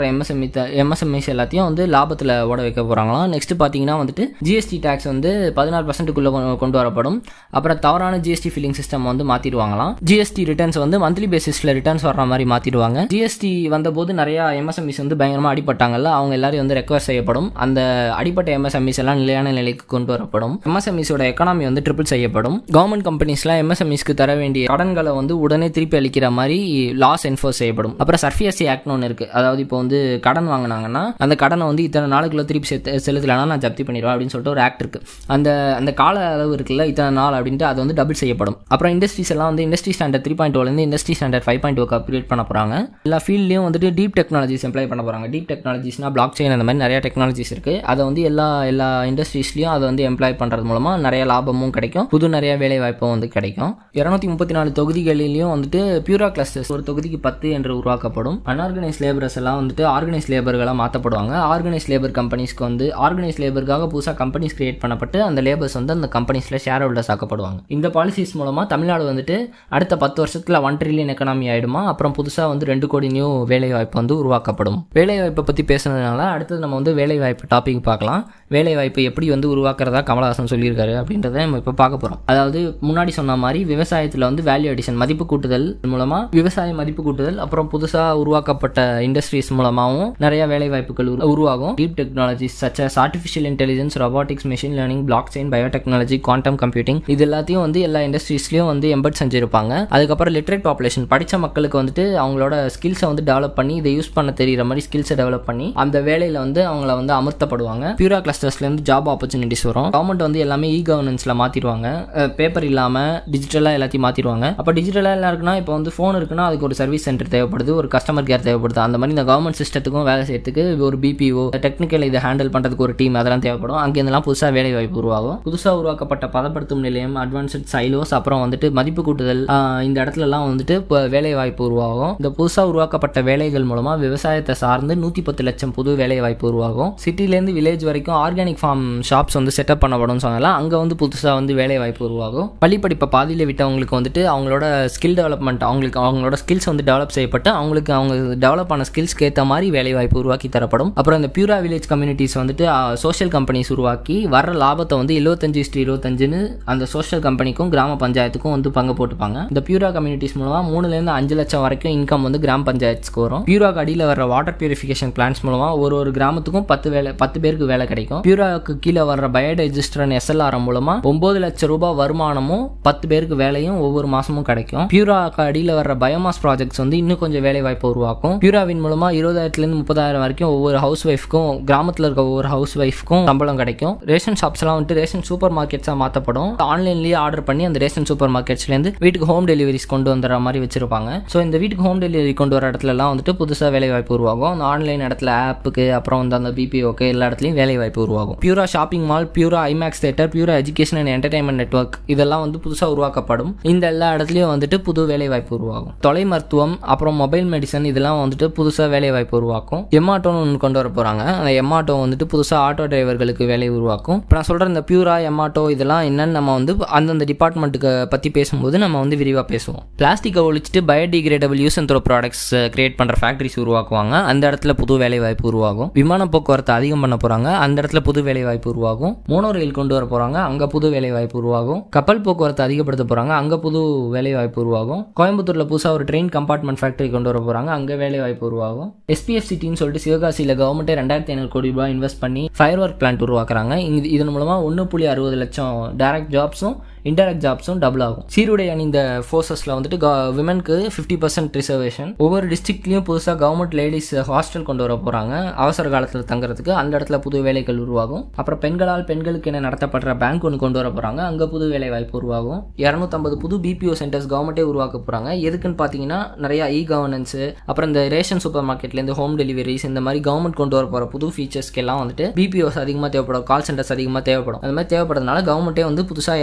எம்எஸ்எம்இ எம்எஸ்எம்இஸ் எல்லாத்தையும் வந்து லாபத்தில் ஓட வைக்க போகிறாங்களாம் நெக்ஸ்ட் பார்த்தீங்கன்னா வந்துட்டு ஜிஎஸ்டி டேக்ஸ் வந்து பதினாறு பர்சன்ட்டுக்குள்ளே கொண்டு வரப்படும் அப்புறம் தவறான ஜிஎஸ்டி ஃபில்லிங் சிஸ்டம் வந்து மாற்றிடுவாங்களாம் ஜிஎஸ்டி ரிட்டர்ன்ஸ் வந்து மந்த்லி பேசிஸில் ரிட்டர்ன்ஸ் வர்ற மாதிரி மாற்றிடுவாங்க ஜிஎஸ்டி வந்தபோது நிறையா எம்எஸ்எம்இஸ் வந்து பயங்கரமாக அடிபட்டாங்கல்ல அவங்க எல்லாரையும் வந்து ரெக்வஸ்ட் செய்யப்படும் அந்த அடிப்பட்ட எம்எஸ்எம்இஸ் எல்லாம் நிலையான நிலைக்கு கொண்டு வரப்படும் எம்எஸ்எம்இஸோட எக்கனாமி வந்து ட்ரிபிள் செய்யப்படும் கவர்மெண்ட் கம்பெனிஸ்லாம் எம்எஸ்எம்இஸ்க்கு தர வேண்டிய கடன்களை வந்து உடனே திருப்பி அளிக்கிற மாதிரி லாஸ் என்ஃபோர்ஸ் செய்யப்படும் அப்புறம் சர்ஃபியசி ஆக்ட்னு ஒன்று இருக்குது அதாவது இப்போ வந்து கடன் வாங்கினாங்கன்னா அந்த கடனை வந்து இத்தனை நாளுக்குள்ள திருப்பி செலுத்த செலுத்தலைன்னா நான் ஜப்தி பண்ணிடுவேன் அப்படின்னு சொல்லிட்டு ஒரு ஆக்ட் இருக்குது அந்த அந்த கால அளவு இருக்குல்ல இத்தனை நாள் அப்படின்ட்டு அது வந்து டபுள் செய்யப்படும் அப்புறம் இண்டஸ்ட்ரீஸ் எல்லாம் வந்து இண்டஸ்ட்ரி ஸ்டாண்டர்ட் த்ரீ பாயிண்ட் ஓலேருந்து இண்டஸ்ட்ரி ஸ்டாண்டர்ட் ஃபைவ் பாயிண்ட் ஓக்கு அப்கிரேட் பண்ண போகிறாங்க எல்லா ஃபீல்ட்லையும் வந்துட்டு டீப் டெக்னாலஜிஸ் எம்ப்ளாய் பண்ண போகிறாங்க டீப் டெக்னாலஜிஸ்னா பிளாக் செயின் அந்த மாதிரி நிறைய டெக்னாலஜிஸ் இருக்குது அதை வந்து எல்லா எல்லா இண்டஸ்ட்ரீஸ்லையும் அதை வந்து எம்ப்ளாய் பண்ணுறது மூலமாக நிறைய லாபமும் கிடைக்கும் புது நிறைய வேலை வாய்ப்பும் வந்து கிடைக்கும் இரநூத்தி முப்பத்தி நாலு தொகுதிகளிலையும் வந்துட்டு பியூரா கிளஸ்டர்ஸ் ஒரு தொகுதிக்கு பத்து என்று உருவாக்கப்படும் அன்ஆர்கனைஸ் லேபரர்ஸ் எல்லாம் வந்துட்டு ஆர்கனைஸ் லேபர்களாக மாற்றப்படுவாங்க ஆர்கனைஸ் லேபர் கம்பெனிஸ்க்கு வந்து ஆர்கனைஸ் லேபருக்காக புதுசாக கம்பெனிஸ் கிரியேட் பண்ணப்பட்டு அந்த லேபர்ஸ் வந்து அந்த கம்பெனிஸில் ஷேர் ஹோல்டர்ஸ் ஆக்கப்படுவாங்க இந்த பாலிசிஸ் மூலமாக தமிழ்நாடு வந்துட்டு அடுத்த பத்து வருஷத்தில் ஒன் ட்ரில்லியன் எக்கனாமி ஆயிடுமா அப்புறம் புதுசாக வந்து ரெண்டு கோடி நியூ வேலை வாய்ப்பு வந்து உருவாக்கப்படும் வேலை வாய்ப்பை பற்றி பேசுனதுனால அடுத்தது நம்ம வந்து வேலை வாய்ப்பு டாபிக் பார்க்கலாம் வேலை வாய்ப்பு எப்படி வந்து உருவாக்குறதா கமலஹாசன் சொல்லியிருக்காரு அப்படின்றத நம்ம இப்போ பார்க்க போகிறோம் அதாவது முன்னாடி சொன்ன மாதிரி விவசாயத்தில் வந்து வேல்யூ அடிஷன் மதிப்பு கூட்டுதல் மூலமாக விவசாய மதிப்பு கூட்டுதல் அப்புறம் புதுசாக உருவாக்கப்பட்ட இண்டஸ்ட்ரீஸ் மூலமாகவும் நிறைய வேலை வாய்ப்புகள் உரு- உருவாகும் deep technologies such as artificial intelligence robotics machine learning block chain biotechnology quantum computing இது எல்லாத்தையும் வந்து எல்லா இண்டஸ்ட்ரீஸ்லையும் வந்து எம்பட் செஞ்சிருப்பாங்க அதுக்கப்புறம் லிட்ரேட் பாப்புலேஷன் படித்த மக்களுக்கு வந்துட்டு அவங்களோட ஸ்கில்ஸை வந்து டெவலப் பண்ணி இதை யூஸ் பண்ண தெரியிற மாதிரி ஸ்கில்ஸை டெவலப் பண்ணி அந்த வேலையில் வந்து அவங்கள வந்து அமர்த்தப்படுவாங்க பியூரா கிளஸ்டர்ஸ்லேருந்து ஜாப் ஆப்பர்ச்சுனிட்டிஸ் வரும் கவர்மெண்ட் வந்து எல்லாமே இ கவர்னன்ஸில் மாற்றிடுவாங்க பேப்பர் இல்லாமல் டிஜிட்டலாக எல்லாத்தையும் மாற்றிடுவாங்க அப்போ டிஜிட்டலாக எல்லாம் இருக்குன்னா இப்போ வந்து ஃபோன் இருக்குன்னா அதுக்கு ஒரு சர்வீஸ் சென்டர் தேவைப்படுது ஒரு கஸ்டமர் கேர் தேவைப்படுது அந்த மாதிரி இந்த கவர்மெண்ட் சிஸ்டத்துக்கும் வேலை செய்யறதுக்கு ஒரு பிபிஓ டெக்னிக்கல் இதை ஹேண்டில் பண்ணுறதுக்கு ஒரு டீம் அதெல்லாம் தேவைப்படும் அங்கேருந்துலாம் புதுசாக வேலை வாய்ப்பு உருவாகும் புதுசாக உருவாக்கப்பட்ட பதப்படுத்தும் நிலையம் அட்வான்ஸ்ட் சைலோஸ் அப்புறம் வந்துட்டு மதிப்பு கூட்டுதல் ஆஹ் இந்த இடத்துலலாம் வந்துட்டு இப்போ வேலை வாய்ப்பு உருவாகும் இந்த புதுசாக உருவாக்கப்பட்ட வேலைகள் மூலமாக விவசாயத்தை சார்ந்து நூற்றி பத்து லட்சம் புது வேலை வாய்ப்பு உருவாகும் சிட்டிலேருந்து வில்லேஜ் வரைக்கும் ஆர்கானிக் ஃபார்ம் ஷாப்ஸ் வந்து செட்டப் பண்ணப்படும் சொன்னால அங்கே வந்து புதுசாக வந்து வேலை வாய்ப்பு உருவாகும் பள்ளி படிப்பை பாதியில் விட்டவங்களுக்கு வந்துட்டு அவங்களோட ஸ்கில் டெவலப்மெண்ட் அவங்களுக்கு அவங்களோட ஸ்கில்ஸ் வந்து டெவலப் செய்யப்பட்டு அவங்களுக்கு அவங்க டெவலப் ஆன ஸ்கில்ஸ்க்கு ஏற்ற மாதிரி வேலை வாய்ப்பு உருவாக்கி தரப்படும் அப்புறம் இந்த பியூரா வில்லேஜ் கம்யூனிட்டிஸ் வந்துட்டு சோஷியல் கம்பெனிஸ் உருவாக்கி வர லாபத்தை வந்து எழுபத்தஞ்சு இஸ்டு இருபத்தஞ்சுன்னு அந்த சோஷியல் கம்பெனிக்கும் கிராம பஞ்சாயத்துக்கும் வந்து பங்கு போட்டுப்பாங்க இந்த பியூரா கம்யூனிட்டிஸ் மூலமாக மூணுலேருந்து அஞ்சு லட்சம் வரைக்கும் இன்கம் வந்து கிராம பஞ்சாயத்துக்கு வரும் பியூராக்கு அடியில் வர வாட்டர் பியூரிஃபிகேஷன் பிளான்ஸ் மூலமாக ஒரு ஒரு கிராமத்துக்கும் பத்து வேலை பத்து பேருக்கு வேலை கிடைக்கும் பியூராக்கு கீழே வர்ற பயோடைஜிஸ்டர் எஸ்எல்ஆர் மூலமா ஒன்பது லட்சம் ரூபாய் வருமானமும் பத்து பேருக்கு வேலையும் ஒவ்வொரு மாசமும் கிடைக்கும் பியூராக்கு அடியில் வர்ற பயோமாஸ் ப்ராஜெக்ட்ஸ் வந்து இன்னும் கொஞ்சம் வேலை வாய்ப்பு உருவாக்கும் பியூராவின் மூலமா இருபதாயிரத்துலேருந்து முப்பதாயிரம் வரைக்கும் ஒவ்வொரு ஹவுஸ் ஒய்ஃப்க்கும் கிராமத்தில் இருக்க ஒவ்வொரு ஹவுஸ் ஒய்ஃப்க்கும் சம்பளம் கிடைக்கும் ரேஷன் ஷாப்ஸ்லாம் வந்துட்டு ரேஷன் சூப்பர் மார்க்கெட்ஸாக மாற்றப்படும் ஆன்லைன்லேயே ஆர்டர் பண்ணி அந்த ரேஷன் சூப்பர் மார்க்கெட்ஸ்லேருந்து வீட்டுக்கு ஹோம் டெலிவரிஸ் கொண்டு வந்துடுற மாதிரி வச்சிருப்பாங்க ஸோ இந்த வீட்டுக்கு ஹோம் டெலிவரி கொண்டு வர இடத்துலலாம் வந்துட்டு புதுசாக வேலை வாய்ப்பு உருவாகும் அந்த ஆன்லைன் இடத்துல ஆப்புக்கு அப்புறம் வந்து அந்த பிபிஓக்கு எல்லா இடத்துலையும் வேலை வாய்ப்பு உருவாகும் PURA shopping mall PURA IMAX theatre PURA education and entertainment network இதெல்லாம் வந்து புதுசாக உருவாக்கப்படும் இந்த எல்லா இடத்துலையும் வந்துட்டு புது வேலை வாய்ப்பு உருவாகும் தொலை மருத்துவம் அப்புறம் மொபைல் மெடிசன் இதெல்லாம் வந்துட்டு புதுசாக வேலை வாய்ப்பு உருவாக்கும் எம்ஆட்டோன்னு ஒன்று கொண்டு வர போகிறாங்க அந்த எம்ஆட்டோ வந்துட்டு புதுசாக ஆட்டோ டிரைவர்களுக்கு வேலை உருவாக்கும் இப்போ நான் சொல்கிற இந்த பியூரா எம்ஆட்டோ இதெல்லாம் என்னன்னு நம்ம வந்து அந்தந்த டிபார்ட்மெண்ட்டுக்கு பற்றி பேசும்போது நம்ம வந்து விரிவாக பேசுவோம் பிளாஸ்டிக்கை ஒழிச்சிட்டு biodegradable use and throw products create பண்ணுற ஃபேக்ட்ரிஸ் உருவாக்குவாங்க அந்த இடத்துல புது வேலை வாய்ப்பு உருவாகும் விமான போக்குவரத்து அதிகம் பண்ண போகிறாங்க அந்த இடத்துல புது வேலை வாய்ப்பு உருவாகும் மோனோ ரயில் கொண்டு வர போகிறாங்க அங்கே புது வேலை வாய்ப்பு உருவாகும் கப்பல் போக்குவரத்து அதிகப்படுத்த போகிறாங்க அங்கே புது வேலை வாய்ப்பு உருவாகும் கோயம்புத்தூரில் புதுசாக ஒரு ட்ரெயின் கம்பார்ட்மெண்ட் ஃபேக்டரி கொண்டு வர போகிறாங்க அங்கே வேலை வாய்ப்பு உருவாகும் எஸ்பிஎஃப் சிட்டின்னு சொல்லிட்டு சிவகாசியில் கவர்மெண்ட்டே ரெண்டாயிரத்தி ஐநூறு கோடி ரூபாய் இன்வெஸ்ட் பண்ணி ஃபயர் ஒர்க் பிளான்ட் உருவாக்குறாங்க இது இதன் மூலமாக ஒன்று புள்ளி அறுபது லட்சம் டைரக்ட் ஜாப்ஸும் இன்டைரக்ட் ஜாப்ஸும் டபுள் ஆகும் சீருடை அணிந்த ஃபோர்ஸஸில் வந்துட்டு விமனுக்கு ஃபிஃப்டி பர்சன்ட் ரிசர்வேஷன் ஒவ்வொரு டிஸ்ட்ரிக்ட்லையும் புதுசாக கவர்மெண்ட் லேடிஸ் ஹாஸ்டல் கொண்டு வர போகிறாங்க அவசர காலத்தில் தங்குறதுக்கு அந்த இடத்துல புது வேலைகள் உருவாகும் அப்புறம் பெண்களால் பெண்களுக்கு என நடத்தப்படுற பேங்க் ஒன்று கொண்டு வர போகிறாங்க அங்கே புது வேலை வாய்ப்பு உருவாகும் இரநூத்தம்பது புது பிபிஓ சென்டர்ஸ் கவர்மெண்ட்டே உருவாக்க போகிறாங்க எதுக்குன்னு பார்த்தீங்கன்னா நிறையா இ கவர்னன்ஸு அப்புறம் இந்த ரேஷன் சூப்பர் மார்க்கெட்லேருந்து ஹோம் டெலிவரிஸ் இந்த மாதிரி கவர்மெண்ட் கொண்டு வர போகிற புது ஃபீச்சர்ஸ்க்கெல்லாம் வந்துட்டு பிபிஓஸ் அதிகமாக தேவைப்படும் கால் சென்டர்ஸ் அதிகமாக தேவைப்படும் அந்த மாதிரி தேவைப்படுறதுனால கவர்மெண்ட்டே வந்து புதுசாக இரநூத்தம்பது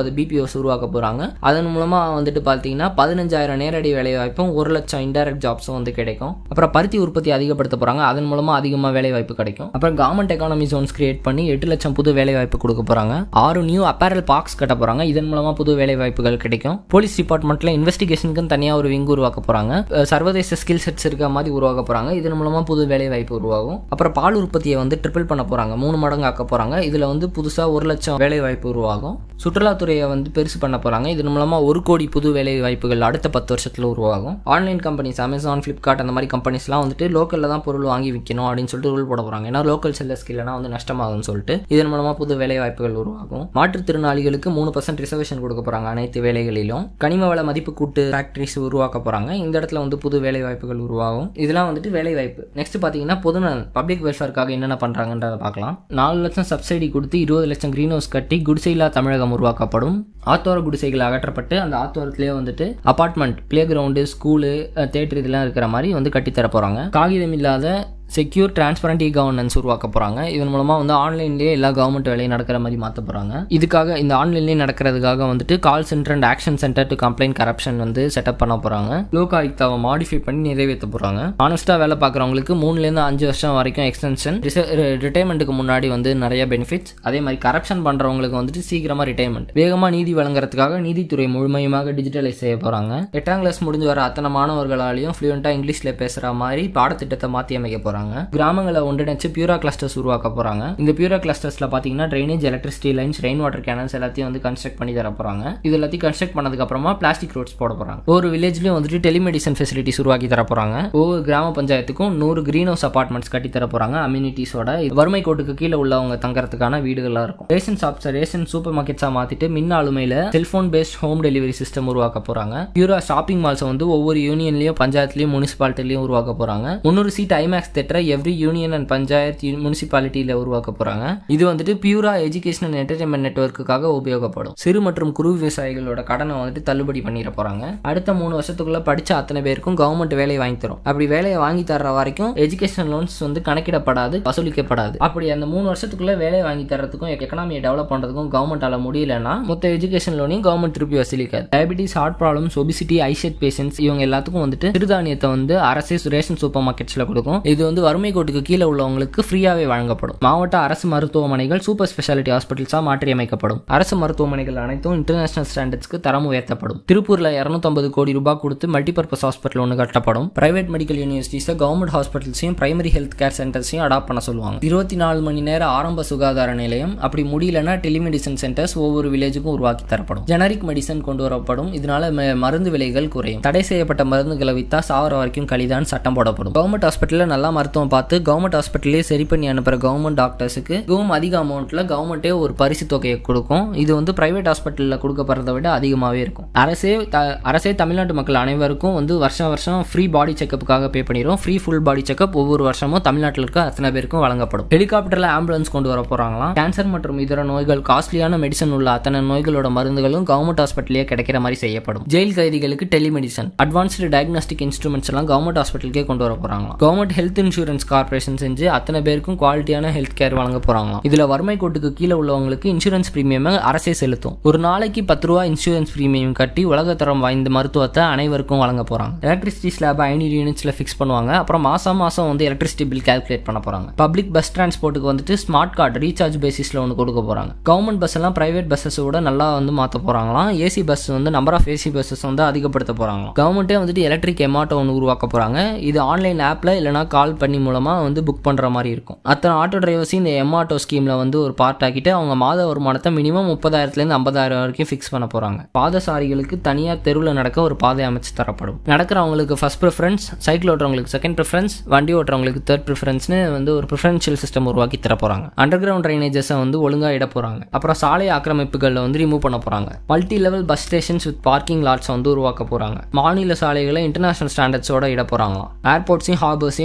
ஐம்பது பிபிஓஸ் உருவாக்க போகிறாங்க அதன் மூலமாக வந்துட்டு பார்த்தீங்கன்னா பதினஞ்சாயிரம் நேரடி வேலைவாய்ப்பும் ஒரு லட்சம் இன்டைரக்ட் ஜாப்ஸும் வந்து கிடைக்கும் அப்புறம் பருத்தி உற்பத்தி அதிகப்படுத்த போகிறாங்க அதன் மூலமாக அதிகமாக வேலைவாய்ப்பு கிடைக்கும் அப்புறம் கவர்மெண்ட் எக்கானமி ஜோன்ஸ் கிரியேட் பண்ணி எட்டு லட்சம் புது வேலைவாய்ப்பு கொடுக்க போகிறாங்க ஆறு நியூ அப்பேரல் பார்க்ஸ் கட்ட போகிறாங்க இதன் மூலமாக புது வேலைவாய்ப்புகள் கிடைக்கும் போலீஸ் டிபார்ட்மெண்ட்டில் இன்வெஸ்டிகேஷனுக்கு தனியாக ஒரு விங் உருவாக்க போகிறாங்க சர்வதேச ஸ்கில் செட்ஸ் இருக்க மாதிரி உருவாக்க போகிறாங்க இதன் மூலமாக புது வேலைவாய்ப்பு உருவாகும் அப்புறம் பால் உற்பத்தியை வந்து ட்ரிபிள் பண்ண போகிறாங்க மூணு மடங்கு ஆக்க போகிறாங்க இதில் வந்து புதுசாக ஒரு லட்சம் வேலைவாய்ப்பு உருவாகும் சுற்றுலாத்துறையை வந்து பெருசு பண்ண போகிறாங்க இதன் மூலமாக ஒரு கோடி புது வேலை வாய்ப்புகள் அடுத்த பத்து வருஷத்தில் உருவாகும் ஆன்லைன் கம்பெனிஸ் அமேசான் ஃப்ளிப்கார்ட் அந்த மாதிரி கம்பெனிஸ்லாம் வந்துட்டு லோக்கலில் தான் பொருள் வாங்கி விற்கணும் அப்படின்னு சொல்லிட்டு ரூல் போட போகிறாங்க ஏன்னா லோக்கல் செல்லர்ஸ்க்கு இல்லைனா வந்து நஷ்டமாகும்னு சொல்லிட்டு இதன் மூலமாக புது வேலை வாய்ப்புகள் உருவாகும் மாற்றுத்திறனாளிகளுக்கு மூணு பர்சன்ட் ரிசர்வேஷன் கொடுக்க போகிறாங்க அனைத்து வேலைகளிலும் கனிம வள மதிப்பு கூட்டு ஃபேக்டரிஸ் உருவாக்க போகிறாங்க இந்த இடத்துல வந்து புது வேலை வாய்ப்புகள் உருவாகும் இதெல்லாம் வந்துட்டு வேலை வாய்ப்பு நெக்ஸ்ட் பார்த்தீங்கன்னா பொதுநலன் பப்ளிக் வெல்ஃபேருக்காக என்னென்ன பண்ணுறாங்கன்றதை பார்க்கலாம் நாலு லட்சம் சப்சிடி கொடுத்து இருபது லட்சம் க்ரீன் ஹவுஸ் கட்டி குடிசையில்லா தமிழகம் உருவாக்கப்படும் ஆத்தோர குடிசைகள் அகற்றப்பட்டு அந்த ஆத்தோரத்திலேயே வந்துட்டு apartment play ground school theatre இதெல்லாம் இருக்கிற மாதிரி வந்து கட்டித்தர போகிறாங்க காகிதம் இல்லாத செக்யூர் டிரான்ஸ்பரண்ட் இ கவர்னன்ஸ் உருவாக்க போகிறாங்க இதன் மூலமாக வந்து ஆன்லைன்லேயே எல்லா கவர்மெண்ட் வேலையும் நடக்கிற மாதிரி மாற்ற போகிறாங்க இதுக்காக இந்த ஆன்லைன்லேயே நடக்கிறதுக்காக வந்துட்டு call centre and action centre to complaint corruption வந்து செட்டப் பண்ண போகிறாங்க லோக் ஆயுக்தாவை மாடிஃபை பண்ணி நிறைவேற்ற போகிறாங்க ஆனஸ்ட்டாக வேலை பார்க்குறவங்களுக்கு மூணுலேருந்து அஞ்சு வருஷம் வரைக்கும் எக்ஸ்டென்ஷன் ரிட்டைர்மெண்ட்டுக்கு முன்னாடி வந்து நிறைய பெனிஃபிட்ஸ் அதே மாதிரி கரப்ஷன் பண்ணுறவங்களுக்கு வந்துட்டு சீக்கிரமாக ரிட்டைர்மெண்ட் வேகமாக நீதி வழங்குறதுக்காக நீதித்துறை முழுமையுமாக டிஜிட்டலைஸ் செய்ய போகிறாங்க எட்டாம் கிளாஸ் முடிஞ்சு வர அத்தனை மாணவர்களாலையும் ஃப்ளூயண்ட்டாக இங்கிலீஷில் பேசுகிற மாதிரி பாடத்திட்டத்தை மாற்றி அமைக்க போகிறாங்க கிராமங்களை ஒன்றிணைச்சு பியூரா கிளஸ்டர்ஸ் உருவாக்க போகிறாங்க இந்த பியூரா கிளஸ்டர்ஸில் பார்த்தீங்கன்னா drainage electricity lines rain water canals எல்லாத்தையும் வந்து கன்ஸ்ட்ரக்ட் பண்ணி தர போகிறாங்க இது எல்லாத்தையும் கன்ஸ்ட்ரக்ட் பண்ணதுக்கு அப்புறமா பிளாஸ்டிக் ரோட்ஸ் போட போகிறாங்க ஒவ்வொரு வில்லேஜ்லையும் வந்துட்டு டெலிமெடிசன் ஃபெசிலிட்டிஸ் உருவாக்கி தர போகிறாங்க ஒவ்வொரு கிராம பஞ்சாயத்துக்கும் நூறு கிரீன் ஹவுஸ் அபார்ட்மெண்ட்ஸ் கட்டி தர போகிறாங்க அம்யூனிட்டிஸோட வறுமை கோட்டுக்கு கீழே உள்ளவங்க தங்குறதுக்கான வீடுகளாக இருக்கும் ரேஷன் ஷாப்ஸ் ரேஷன் சூப்பர் மார்க்கெட்ஸாக மாற்றிட்டு மின் ஆளுமையில் cellphone based home delivery system உருவாக்க போகிறாங்க பியூரா ஷாப்பிங் மால்ஸை வந்து ஒவ்வொரு யூனியன்லையும் பஞ்சாயத்துலையும் முனிசிபாலிட்டிலையும் உருவாக்க போகிறாங்க முந்நூறு சீட் ஐமேக்ஸ் தேட்டரை எவ்ரி யூனியன் அண்ட் பஞ்சாயத் முனிசிபாலிட்டியில் உருவாக்க போகிறாங்க இது வந்துட்டு பியூரா எஜுகேஷன் அண்ட் என்டர்டைன்மெண்ட் நெட்ஒர்க்குக்காக உபயோகப்படும் சிறு மற்றும் குறு விவசாயிகளோட கடனை வந்துட்டு தள்ளுபடி பண்ணிட போகிறாங்க அடுத்த மூணு வருஷத்துக்குள்ள படித்த அத்தனை பேருக்கும் கவர்மெண்ட் வேலை வாங்கி தரும் அப்படி வேலையை வாங்கி தர்ற வரைக்கும் எஜுகேஷன் லோன்ஸ் வந்து கணக்கிடப்படாது வசூலிக்கப்படாது அப்படி அந்த மூணு வருஷத்துக்குள்ள வேலை வாங்கி தரத்துக்கும் எக்கனாமியை டெவலப் பண்ணுறதுக்கும் கவர்மெண்டால முடியலன்னா மொத்த எஜுகேஷன் லோனையும் கவர்மெண்ட் திருப்பி வசூலிக்காது டயபிட்டிஸ் ஹார்ட் ப்ராப்ளம்ஸ் ஒபிசிட்டி ஐசெட் பேஷன்ஸ் இவங்க எல்லாத்துக்கும் வந்துட்டு சிறுதானியத்தை வந்து அரசே ரேஷன் சூப்பர் மார்க்கெட்ஸில் கொடுக்கும் இது வந்து வறுமை கோட்டுக்கு கீழே உள்ளவங்களுக்கு ஃப்ரீயாகவே வழங்கப்படும் மாவட்ட அரசு மருத்துவமனைகள் சூப்பர் ஸ்பெஷாலிட்டி ஹாஸ்பிட்டல்ஸாக மாற்றியமைக்கப்படும் அரசு மருத்துவமனைகள் அனைத்தும் இன்டர்நேஷனல் ஸ்டாண்டர்ட்ஸ்க்கு தரம் உயர்த்தப்படும் திருப்பூரில் இரநூத்தம்பது கோடி ரூபாய் கொடுத்து மல்டிபர்பஸ் ஹாஸ்பிட்டல் ஒன்று கட்டப்படும் பிரைவேட் மெடிக்கல் யூனிவர்சிட்டிஸை கவர்மெண்ட் ஹாஸ்பிட்டல்ஸையும் பிரைமரி ஹெல்த் கேர் சென்டர்ஸையும் அடாப்ட் பண்ண சொல்லுவாங்க இருபத்தி நாலு மணி நேர ஆரம்ப சுகாதார நிலையம் அப்படி முடியலன்னா டெலிமெடிசன் சென்டர்ஸ் ஒவ்வொரு வில்லேஜுக்கும் உருவாக்கி தரப்படும் ஜெனரிக் மெடிசன் கொண்டு வரப்படும் இதனால ம- மருந்து விலைகள் குறையும் தடை செய்யப்பட்ட மருந்துகளை வித்தா சாவர வரைக்கும் கழிதான் சட்டம் போடப்படும் கவர்மெண்ட் ஹாஸ்பிட்டலில் நல்லா மருத்துவம் பார்த்து கவர்மெண்ட் ஹாஸ்பிட்டலே சரி பண்ணி அனுப்புற கவர்மெண்ட் டாக்டர்ஸுக்கு மிகவும் அதிக அமௌண்ட்ல கவர்மெண்ட்டே ஒரு பரிசு தொகையை கொடுக்கும் இது வந்து பிரைவேட் ஹாஸ்பிட்டலில் கொடுக்கப்படுறத விட அதிகமாகவே இருக்கும் அரசே த- அரசே தமிழ்நாட்டு மக்கள் அனைவருக்கும் வந்து வருஷம் வருஷம் ஃப்ரீ பாடி செக்கப்புக்காக பே பண்ணிடும் ஃப்ரீ ஃபுல் பாடி செக்கப் ஒவ்வொரு வருஷமும் தமிழ்நாட்டில் இருக்க அத்தனை பேருக்கும் வழங்கப்படும் ஹெலிகாப்டர்ல ஆம்புலன்ஸ் கொண்டு வர போறாங்களாம் கேன்சர் மற்றும் இதர நோய்கள் காஸ்ட்லியான மெடிசன் உள்ள அத்தனை நோய்களோட மருந்துகளும் கவர்மெண்ட் ஹாஸ்பிட்டலே கிடைக்கிற மாதிரி செய்யப்படும் ஜெயில் கைதிகளுக்கு டெலிமெடிசன் அட்வான்ஸ்டு டயக்னாஸ்டிக் இன்ஸ்ட்ருமெண்ட்ஸ் எல்லாம் கவர்மெண்ட் ஹாஸ்பிட்டலுக்கே கொண்டு வர போறாங்களாம் கவர்மெண்ட் ஹெல்த் இன்சூரன்ஸ் கார்பரேஷன் செஞ்சு அத்தனை பேருக்கும் குவாலிட்டியான ஹெல்த் கேர் வழங்க போறாங்களாம் இதுல வறுமை கோட்டுக்கு கீழே உள்ளவங்களுக்கு இன்சூரன்ஸ் பிரீமியம் அரசே செலுத்தும் ஒரு நாளைக்கு பத்து ரூபா இன்சூரன்ஸ் பிரீமியம் கட்டி உலகத்தரம் வாய்ந்த மருத்துவத்தை அனைவருக்கும் வழங்க போறாங்க எலக்ட்ரிசிட்டி ஸ்லாப் ஐநூறு யூனிட்ஸ்ல ஃபிக்ஸ் பண்ணுவாங்க அப்புறம் மாசம் மாசம் வந்து எலக்ட்ரிசிட்டி பில் கால்குலேட் பண்ண போறாங்க பப்ளிக் பஸ் டிரான்ஸ்போர்ட்டுக்கு வந்துட்டு ஸ்மார்ட் கார்டு ரீசார்ஜ் பேசிஸ்ல ஒன்று கொடுக்க போறாங்க கவர்மெண்ட் பஸ் எல்லாம் பிரைவேட் பஸ்ஸஸோட நல்லா வந்து மாற்ற போறாங்களாம் ஏசி பஸ் வந்து நம்பர் ஆஃப் ஏசி பஸ்ஸஸ் வந்து அதிகப்படுத்த போறாங்களாம் கவர்மெண்ட்டே வந்துட்டு எலக்ட்ரிக் எமாட்டோ ஒன்று உருவாக்க போறாங்க இது ஆன்லைன் ஆப்ல இல்லைனா கால் பண்ணி மூலமா வந்து புக் பண்ற மாதிரி இருக்கும் அத்தனை ஆட்டோ டிரைவர்ஸையும் இந்த எமாட்டோ ஸ்கீம்ல வந்து ஒரு பார்ட் ஆக்கிட்டு அவங்க மாத வருமானத்தை மினிமம் முப்பதாயிரத்துலேருந்து ஐம்பதாயிரம் வரைக்கும் ஃபிக்ஸ் பண்ண போறாங்க பாதசாரிகளுக்கு தனியார் தெருவில் நடக்க ஒரு பாதை அமைச்சு தரப்படும் நடக்கிறவங்களுக்கு ஃபர்ஸ்ட் ப்ரிஃபரன்ஸ் சைக்கிள் ஓட்டுறவங்களுக்கு செகண்ட் ப்ரிஃபரன்ஸ் வண்டி ஓட்டுறவங்களுக்கு தேர்ட் ப்ரிஃபரன்ஸ்னு வந்து ஒரு ப்ரிஃபரன்ஷியல் சிஸ்டம் உருவாக்கி தர போறாங்க அண்டர் கிரவுண்ட் ட்ரைனேஜஸை வந்து ஒழுங்கா இட போறாங்க அப்புறம் சாலை ஆக்கிரமிப்புகளில் வந்து ரிமூவ் பண்ண போறாங்க multi level bus stations with parking lots வந்து உருவாக்க போறாங்க மாநில சாலைகளை இன்டர்நேஷனல் ஸ்டாண்டர்ட்ஸோட இட போறாங்களாம் ஏர்போர்ட்ஸையும் ஹார்பர்ஸையும் டெவலப் பண்ண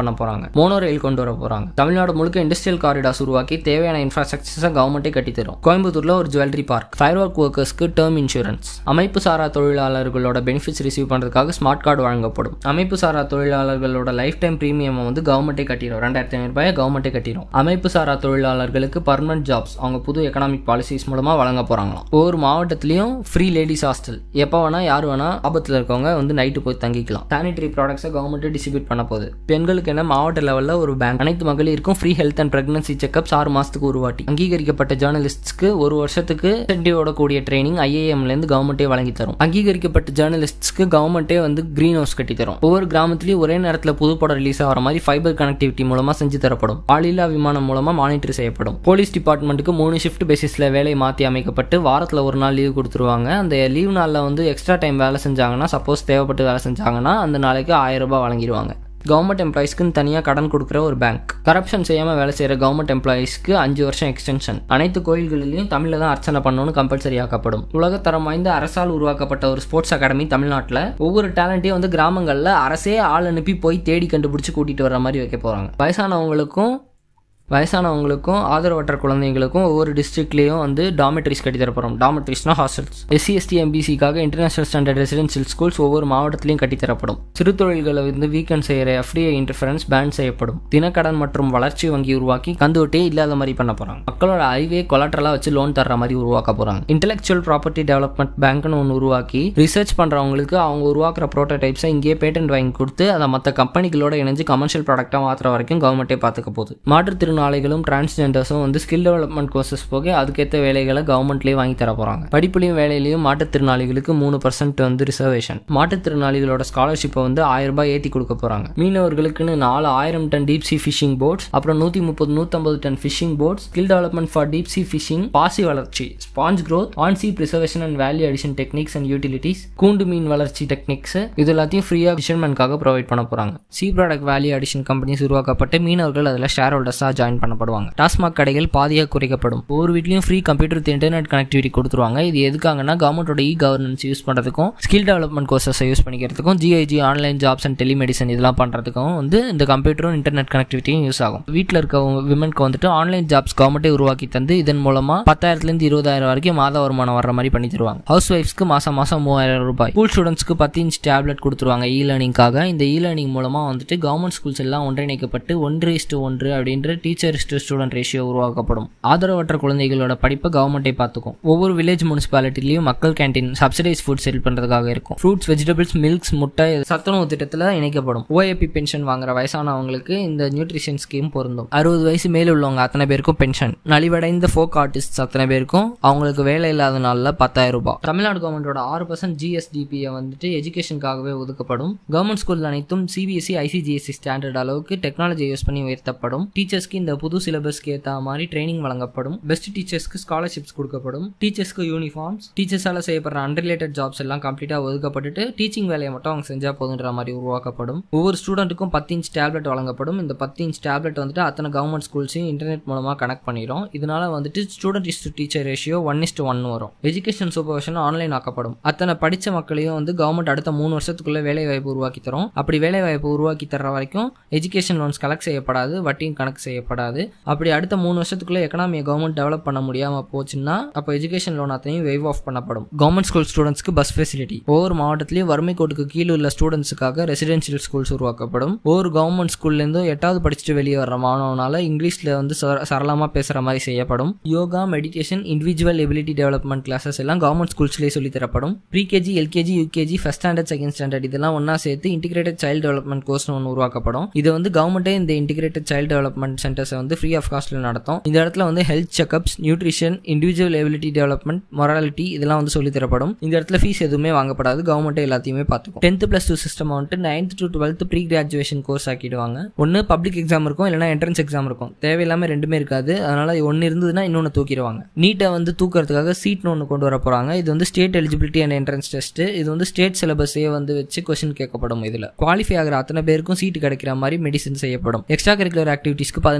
பண்ண போறாங்க மோனோ ரயில் கொண்டு வர போறாங்க தமிழ்நாடு முழுக்க இண்டஸ்ட்ரியல் காரிடார்ஸ் உருவாக்கி தேவையான இன்ஃப்ராஸ்ட்ரக்சர்ஸை கவர்மெண்ட்டே கட்டி தரும் கோயம்புத்தூர்ல ஒரு ஜுவல்லரி பார்க் ஃபயர் ஒர்க் ஒர்க்கர்ஸ்க்கு டேர்ம் இன்சூரன்ஸ் அமைப்பு சாரா தொழிலாளர்களோட பெனிஃபிட்ஸ் ரிசீவ் பண்றதுக்காக ஸ்மார்ட் கார்டு வழங்கப்படும் அமைப்பு சாரா தொழிலாளர்களோட லைஃப் டைம் பிரீமியம் வந்து கவர்மெண்ட்டே கட்டிடும் ரெண்டாயிரத்தி ஐநூறு ரூபாய் கவர்மெண்ட்டே கட்டிடும் அமைப்பு சாரா தொழிலாளர்களுக்கு பர்மனன்ட் ஜாப்ஸ் அவங்க புது எக்கனாமிக் பாலிசிஸ் மூலமா வழங்க போறாங்களாம் ஒவ்வொரு மாவட்டத்திலையும் ஃப்ரீ லேடிஸ் ஹாஸ்டல் எப்போ வேணா யார் வேணா ஆபத்தில் இருக்கவங்க வந்து நைட்டு போய் தங்கிக்கலாம் சானிட்டரி ப்ராடக்ட்ஸை கவர்மெண்ட்டே டிஸ்ட்ரிபியூட் பண்ண போகுது பெண்களுக்கு என்ன மாவட்ட லெவலில் ஒரு பேங்க் அனைத்து மகளிருக்கும் free health and pregnancy checkups ஆறு மாசத்துக்கு ஒரு வாட்டி அங்கீகரிக்கப்பட்ட ஜேர்னலிஸ்ட்ஸ்க்கு ஒரு வருஷத்துக்கு இன்சென்டிவோட கூடிய ட்ரைனிங் ஐஏஎம்லேருந்து கவர்மெண்ட்டே வழங்கி தரும் அங்கீகரிக்கப்பட்ட ஜேர்னலிஸ்ட்ஸ்க்கு கவர்மெண்ட்டே வந்து கிரீன் ஹவுஸ் கட்டி தரும் ஒவ்வொரு கிராமத்துலையும் ஒரே நேரத்தில் புது படம் ரிலீஸ் ஆகிற மாதிரி ஃபைபர் கனெக்டிவிட்டி மூலமா செஞ்சு தரப்படும் ஆளில்லா விமானம் மூலமா மானிட்டர் செய்யப்படும் போலீஸ் டிபார்ட்மெண்ட்டுக்கு மூணு ஷிஃப்ட் பேசிஸ்ல வேலை மாற்றி அமைக்கப்பட்டு வாரத்தில் ஒரு நாள் லீவ் கொடுத்துருவாங்க அந்த லீவ் நாளில் வந்து எக்ஸ்ட்ரா டைம் வேலை செஞ்சாங்கன்னா சப்போஸ் தேவைப்பட்டு வேலை செஞ்சாங்கன்னா அந்த நாளைக்கு ஆயிரம் ரூபாய் வழங்கிடுவாங்க கவர்மெண்ட் எம்ப்ளாயிஸ்க்குன்னு தனியாக கடன் கொடுக்குற ஒரு பேங்க் கரப்ஷன் செய்யாமல் வேலை செய்கிற கவர்மெண்ட் எம்ப்ளாயிஸ்க்கு அஞ்சு வருஷம் எக்ஸ்டென்ஷன் அனைத்து கோயில்களிலையும் தமிழில் தான் அர்ச்சனை பண்ணணும்னு கம்பல்சரி ஆக்கப்படும் உலகத்தரம் வாய்ந்த அரசால் உருவாக்கப்பட்ட ஒரு ஸ்போர்ட்ஸ் அகாடமி தமிழ்நாட்டில் ஒவ்வொரு டேலண்ட்டையும் வந்து கிராமங்களில் அரசே ஆள் அனுப்பி போய் தேடி கண்டுபிடிச்சி கூட்டிகிட்டு வர மாதிரி வைக்க போகிறாங்க வயசானவங்களுக்கும் வயசானவங்களுக்கும் ஆதரவற்ற குழந்தைங்களுக்கும் ஒவ்வொரு டிஸ்ட்ரிக்ட்லேயும் வந்து டாமெட்ரிஸ் கட்டி தரப்போகிறோம் டாமெட்ரிஸ்னா ஹாஸ்டல்ஸ் எஸ்சி எஸ்டி எம்பிசிக்காக இன்டர்நேஷனல் ஸ்டாண்டர்ட் ரெசிடென்ஷியல் ஸ்கூல்ஸ் ஒவ்வொரு மாவட்டத்திலையும் கட்டி தரப்படும் சிறு தொழில்களை வந்து வீக்கெண்ட் செய்கிற எஃப்டிஐ இன்டர்ஃபரன்ஸ் பேன் செய்யப்படும் தினக்கடன் மற்றும் வளர்ச்சி வங்கி உருவாக்கி கந்து வட்டியே இல்லாத மாதிரி பண்ண போகிறாங்க மக்களோட அறிவே கொலாட்டரலாக வச்சு லோன் தர்ற மாதிரி உருவாக்க போகிறாங்க இன்டெலெக்சுவல் ப்ராப்பர்ட்டி டெவலப்மெண்ட் பேங்க்னு ஒன்று உருவாக்கி ரிசர்ச் பண்ணுறவங்களுக்கு அவங்க உருவாக்குற ப்ரோட்டோடைப்ஸை இங்கேயே பேட்டன்ட் வாங்கி கொடுத்து அதை மற்ற கம்பெனிகளோட இணைஞ்சு கமர்ஷியல் ப்ராடக்டாக மாற்றுற வரைக்கும் கவர்மெண்ட்டே பார்த்துக்க போகுது மாற்றுத்திறனாளிகளும் டிரான்ஸ்ஜெண்டர்ஸும் வந்து ஸ்கில் டெவலப்மெண்ட் கோர்சஸ் போக அதுக்கேற்ற வேலைகளை கவர்மெண்ட்லேயே வாங்கி தர போகிறாங்க படிப்புலையும் வேலையிலையும் மாற்றுத்திறனாளிகளுக்கு மூணு பர்சன்ட் வந்து ரிசர்வேஷன் மாற்றுத்திறனாளிகளோட ஸ்காலர்ஷிப்பை வந்து ஆயிரம் ரூபாய் ஏற்றி கொடுக்க போகிறாங்க மீனவர்களுக்குன்னு நாலு ஆயிரம் ton deep sea fishing boats அப்புறம் நூற்றி முப்பது நூற்றம்பது ton fishing boats skill development for deep sea fishing பாசி வளர்ச்சி sponge growth on sea preservation and value addition techniques and utilities கூண்டு மீன் வளர்ச்சி டெக்னிக்ஸ் இது எல்லாத்தையும் ஃப்ரீயாக ஃபிஷர்மேனுக்காக ப்ரொவைட் பண்ண போகிறாங்க sea product value addition companies உருவாக்கப்பட்டு மீனவர்கள் அதில் ஷேர் ஹோல்டர்ஸாக ஜாயின் பண்ணப்படுவாங்க டாஸ்மாக் கடைகள் பாதியாக குறைக்கப்படும் ஒவ்வொரு வீட்லையும் ஃப்ரீ கம்ப்யூட்டர் இன்டர்நெட் கனெக்டிவிட்டி கொடுத்துருவாங்க இது எதுக்காகனா கவர்மெண்டோட இ கவர்னன்ஸ் யூஸ் பண்ணுறதுக்கும் ஸ்கில் டெவலப்மெண்ட் கோர்சஸை யூஸ் பண்ணிக்கிறதுக்கும் GIG online jobs and telemedicine இதெல்லாம் பண்ணுறதுக்கும் வந்து இந்த கம்ப்யூட்டரும் இன்டர்நெட் கனெக்டிவிட்டியும் யூஸ் ஆகும் வீட்டில் இருக்க விமனுக்கு வந்துட்டு ஆன்லைன் ஜாப்ஸ் கவர்மெண்ட்டே உருவாக்கி தந்து இதன் மூலமாக பத்தாயிரத்துலேருந்து இருபதாயிரம் வரைக்கும் மாத வருமானம் வர்ற மாதிரி பண்ணி தருவாங்க ஹவுஸ் ஒய்ஃப்ஸ்க்கு மாதம் மாதம் மூவாயிரம் ரூபாய் ஸ்கூல் ஸ்டூடெண்ட்ஸ்க்கு பத்து இன்ச் டேப்லெட் கொடுத்துருவாங்க இ லேர்னிங்காக இந்த இ லேர்னிங் மூலமாக வந்துட்டு கவர்மெண்ட் ஸ்கூல்ஸ் எல்லாம் ஒன்றிணைக்கப்பட்டு ஒன்று இஸ்டு ஒன்று அப்படின்ற டீச்சர் இஸ்டு ஸ்டூடெண்ட் ரேஷியோ உருவாக்கப்படும் ஆதரவற்ற குழந்தைகளோட படிப்பை கவர்மெண்ட்டே பார்த்துக்கும் ஒவ்வொரு வில்லேஜ் முனிசிபாலிட்டிலையும் மக்கள் கேண்டீன் சப்சிடைஸ் ஃபுட் செல் பண்ணுறதுக்காக இருக்கும் ஃப்ரூட்ஸ் வெஜிடபிள்ஸ் மில்க்ஸ் முட்டை சத்துணவு திட்டத்தில் இணைக்கப்படும் ஓஏபி பென்ஷன் வாங்குற வயசானவங்களுக்கு இந்த நியூட்ரிஷன் ஸ்கீம் பொருந்தும் அறுபது வயசு மேல உள்ளவங்க அத்தனை பேருக்கும் பென்ஷன் நலிவடைந்த ஃபோக் ஆர்டிஸ்ட் அத்தனை பேருக்கும் அவங்களுக்கு வேலை இல்லாத நாளில் பத்தாயிரம் ரூபாய் தமிழ்நாடு கவர்மெண்டோட ஆறு பர்சன்ட் ஜிஎஸ்டிபியை வந்துட்டு எஜுகேஷனுக்காகவே ஒதுக்கப்படும் கவர்மெண்ட் ஸ்கூல் அனைத்தும் சிபிஎஸ்சி ஐசிஜிஎஸ்சி ஸ்டாண்டர்ட் அளவுக்கு டெக்னாலஜி யூஸ் பண்ணி உயர்த்தப்படும் டீச்சர்ஸ்க்கு இந்த புது சிலபஸ்க்கு ஏற்ற மாதிரி ட்ரைனிங் வழங்கப்படும் பெஸ்ட் டீச்சர்ஸ்க்கு ஸ்காலர்ஷிப்ஸ் கொடுக்கப்படும் டீச்சர்ஸ்க்கு யூனிஃபார்ம்ஸ் டீச்சர்ஸால செய்யப்படுற அன்ரிலேட்டட் ஜாப்ஸ் எல்லாம் கம்ப்ளீட்டாக ஒதுக்கப்பட்டுட்டு டீச்சிங் வேலையை மட்டும் அவங்க செஞ்சா போதுன்ற மாதிரி உருவாக்கப்படும் ஒவ்வொரு ஸ்டூடெண்ட்டுக்கும் பத்து இன்ச் டேப்லெட் வழங்கப்படும் இந்த பத்து இன்ச் டேப்லெட் வந்துட்டு அத்தனை கவர்மெண்ட் ஸ்கூல்ஸையும் இன்டர்நெட் மூலமாக கனெக்ட் பண்ணிடும் இதனால வந்துட்டு student is teacher ratio one is to one வரும் எஜுகேஷன் சூப்பர்விஷன் ஆன்லைன் ஆக்கப்படும் அத்தனை படித்த மக்களையும் வந்து கவர்மெண்ட் அடுத்த மூணு வருஷத்துக்குள்ள வேலை வாய்ப்பு உருவாக்கி தரும் அப்படி வேலை வாய்ப்பு உருவாக்கி தர்ற வரைக்கும் எஜுகேஷன் லோன்ஸ் கலெக்ட் செய்யப்படாது வட்டியும் கணக்கு செய்யப்படாது அப்படி அடுத்த மூணு வருஷத்துக்குள்ள எக்கனாமியை கவர்மெண்ட் டெவலப் பண்ண முடியாம போச்சுன்னா அப்போ எஜுகேஷன் லோன் அத்தனையும் வெய்வ் ஆஃப் பண்ணப்படும் கவர்மெண்ட் ஸ்கூல் ஸ்டூடெண்ட்ஸ்க்கு பஸ் ஃபெசிலிட்டி ஒவ்வொரு மாவட்டத்திலையும் வறுமை கோட்டுக்கு கீழே உள்ள ஸ்டூடெண்ட்ஸுக்காக ரெசிடென்ஷியல் ஸ்கூல்ஸ் உருவாக்கப்படும் ஒவ்வொரு கவர்மெண்ட் ஸ்கூல்லேருந்தும் எட்டாவது படிச்சுட்டு வெளியே வர்ற மாணவனால இங்கிலீஷில் வந்து சர- சரளமா பேசுகிற மாதிரி செய்யப்படும் yoga meditation individual ability development classes எல்லாம் கவர்மெண்ட் ஸ்கூல்ஸ்லேயே சொல்லி தரப்படும் pre KG LKG UKG first standard second standard இதெல்லாம் ஒன்றா சேர்த்து இன்டிகிரேட்டட் சைல்டு டெவலப்மெண்ட் கோர்ஸ்னு ஒன்று உருவாக்கப்படும் இது வந்து கவர்மெண்ட்டே இந்த இன்டிகிரேட்டட் சைல்டு டெவலப்மெண்ட் சென்டர்ஸை வந்து ஃப்ரீ ஆஃப் காஸ்ட்டில் நடத்தும் இந்த இடத்துல வந்து health checkups nutrition individual ability development morality இதெல்லாம் வந்து சொல்லி தரப்படும் இந்த இடத்துல ஃபீஸ் எதுவுமே வாங்கப்படாது கவர்மெண்ட்டே எல்லாத்தையுமே பார்த்துக்கும் டென்த் ப்ளஸ் டூ சிஸ்டம் வந்துட்டு ninth to twelfth pre graduation course ஆக்கிடுவாங்க ஒன்று பப்ளிக் எக்ஸாம் இருக்கும் இல்லைனா என்ட்ரன்ஸ் எக்ஸாம் இருக்கும் தேவையில்லாமல் ரெண்டுமே இருக்காது அதனால ஒன்று இருந்ததுன்னா இன்னொன்று தூக்கிடுவாங்க நீட்டை வந்து தூக்கிறதுக்காக சீட்னு ஒன்று கொண்டு வர போகிறாங்க இது வந்து state eligibility and entrance test இது வந்து ஸ்டேட் சிலபஸே வந்து வச்சு கொஸ்டின் கேட்கப்படும் இதில் குவாலிஃபை ஆகிற அத்தனை பேருக்கும் சீட்டு கிடைக்கிற மாதிரி மெடிசன் செய்யப்படும் எக்ஸ்ட்ரா கரிக்குலர் ஆக்டிவிட்டீஸ்க்கு பதினஞ்சு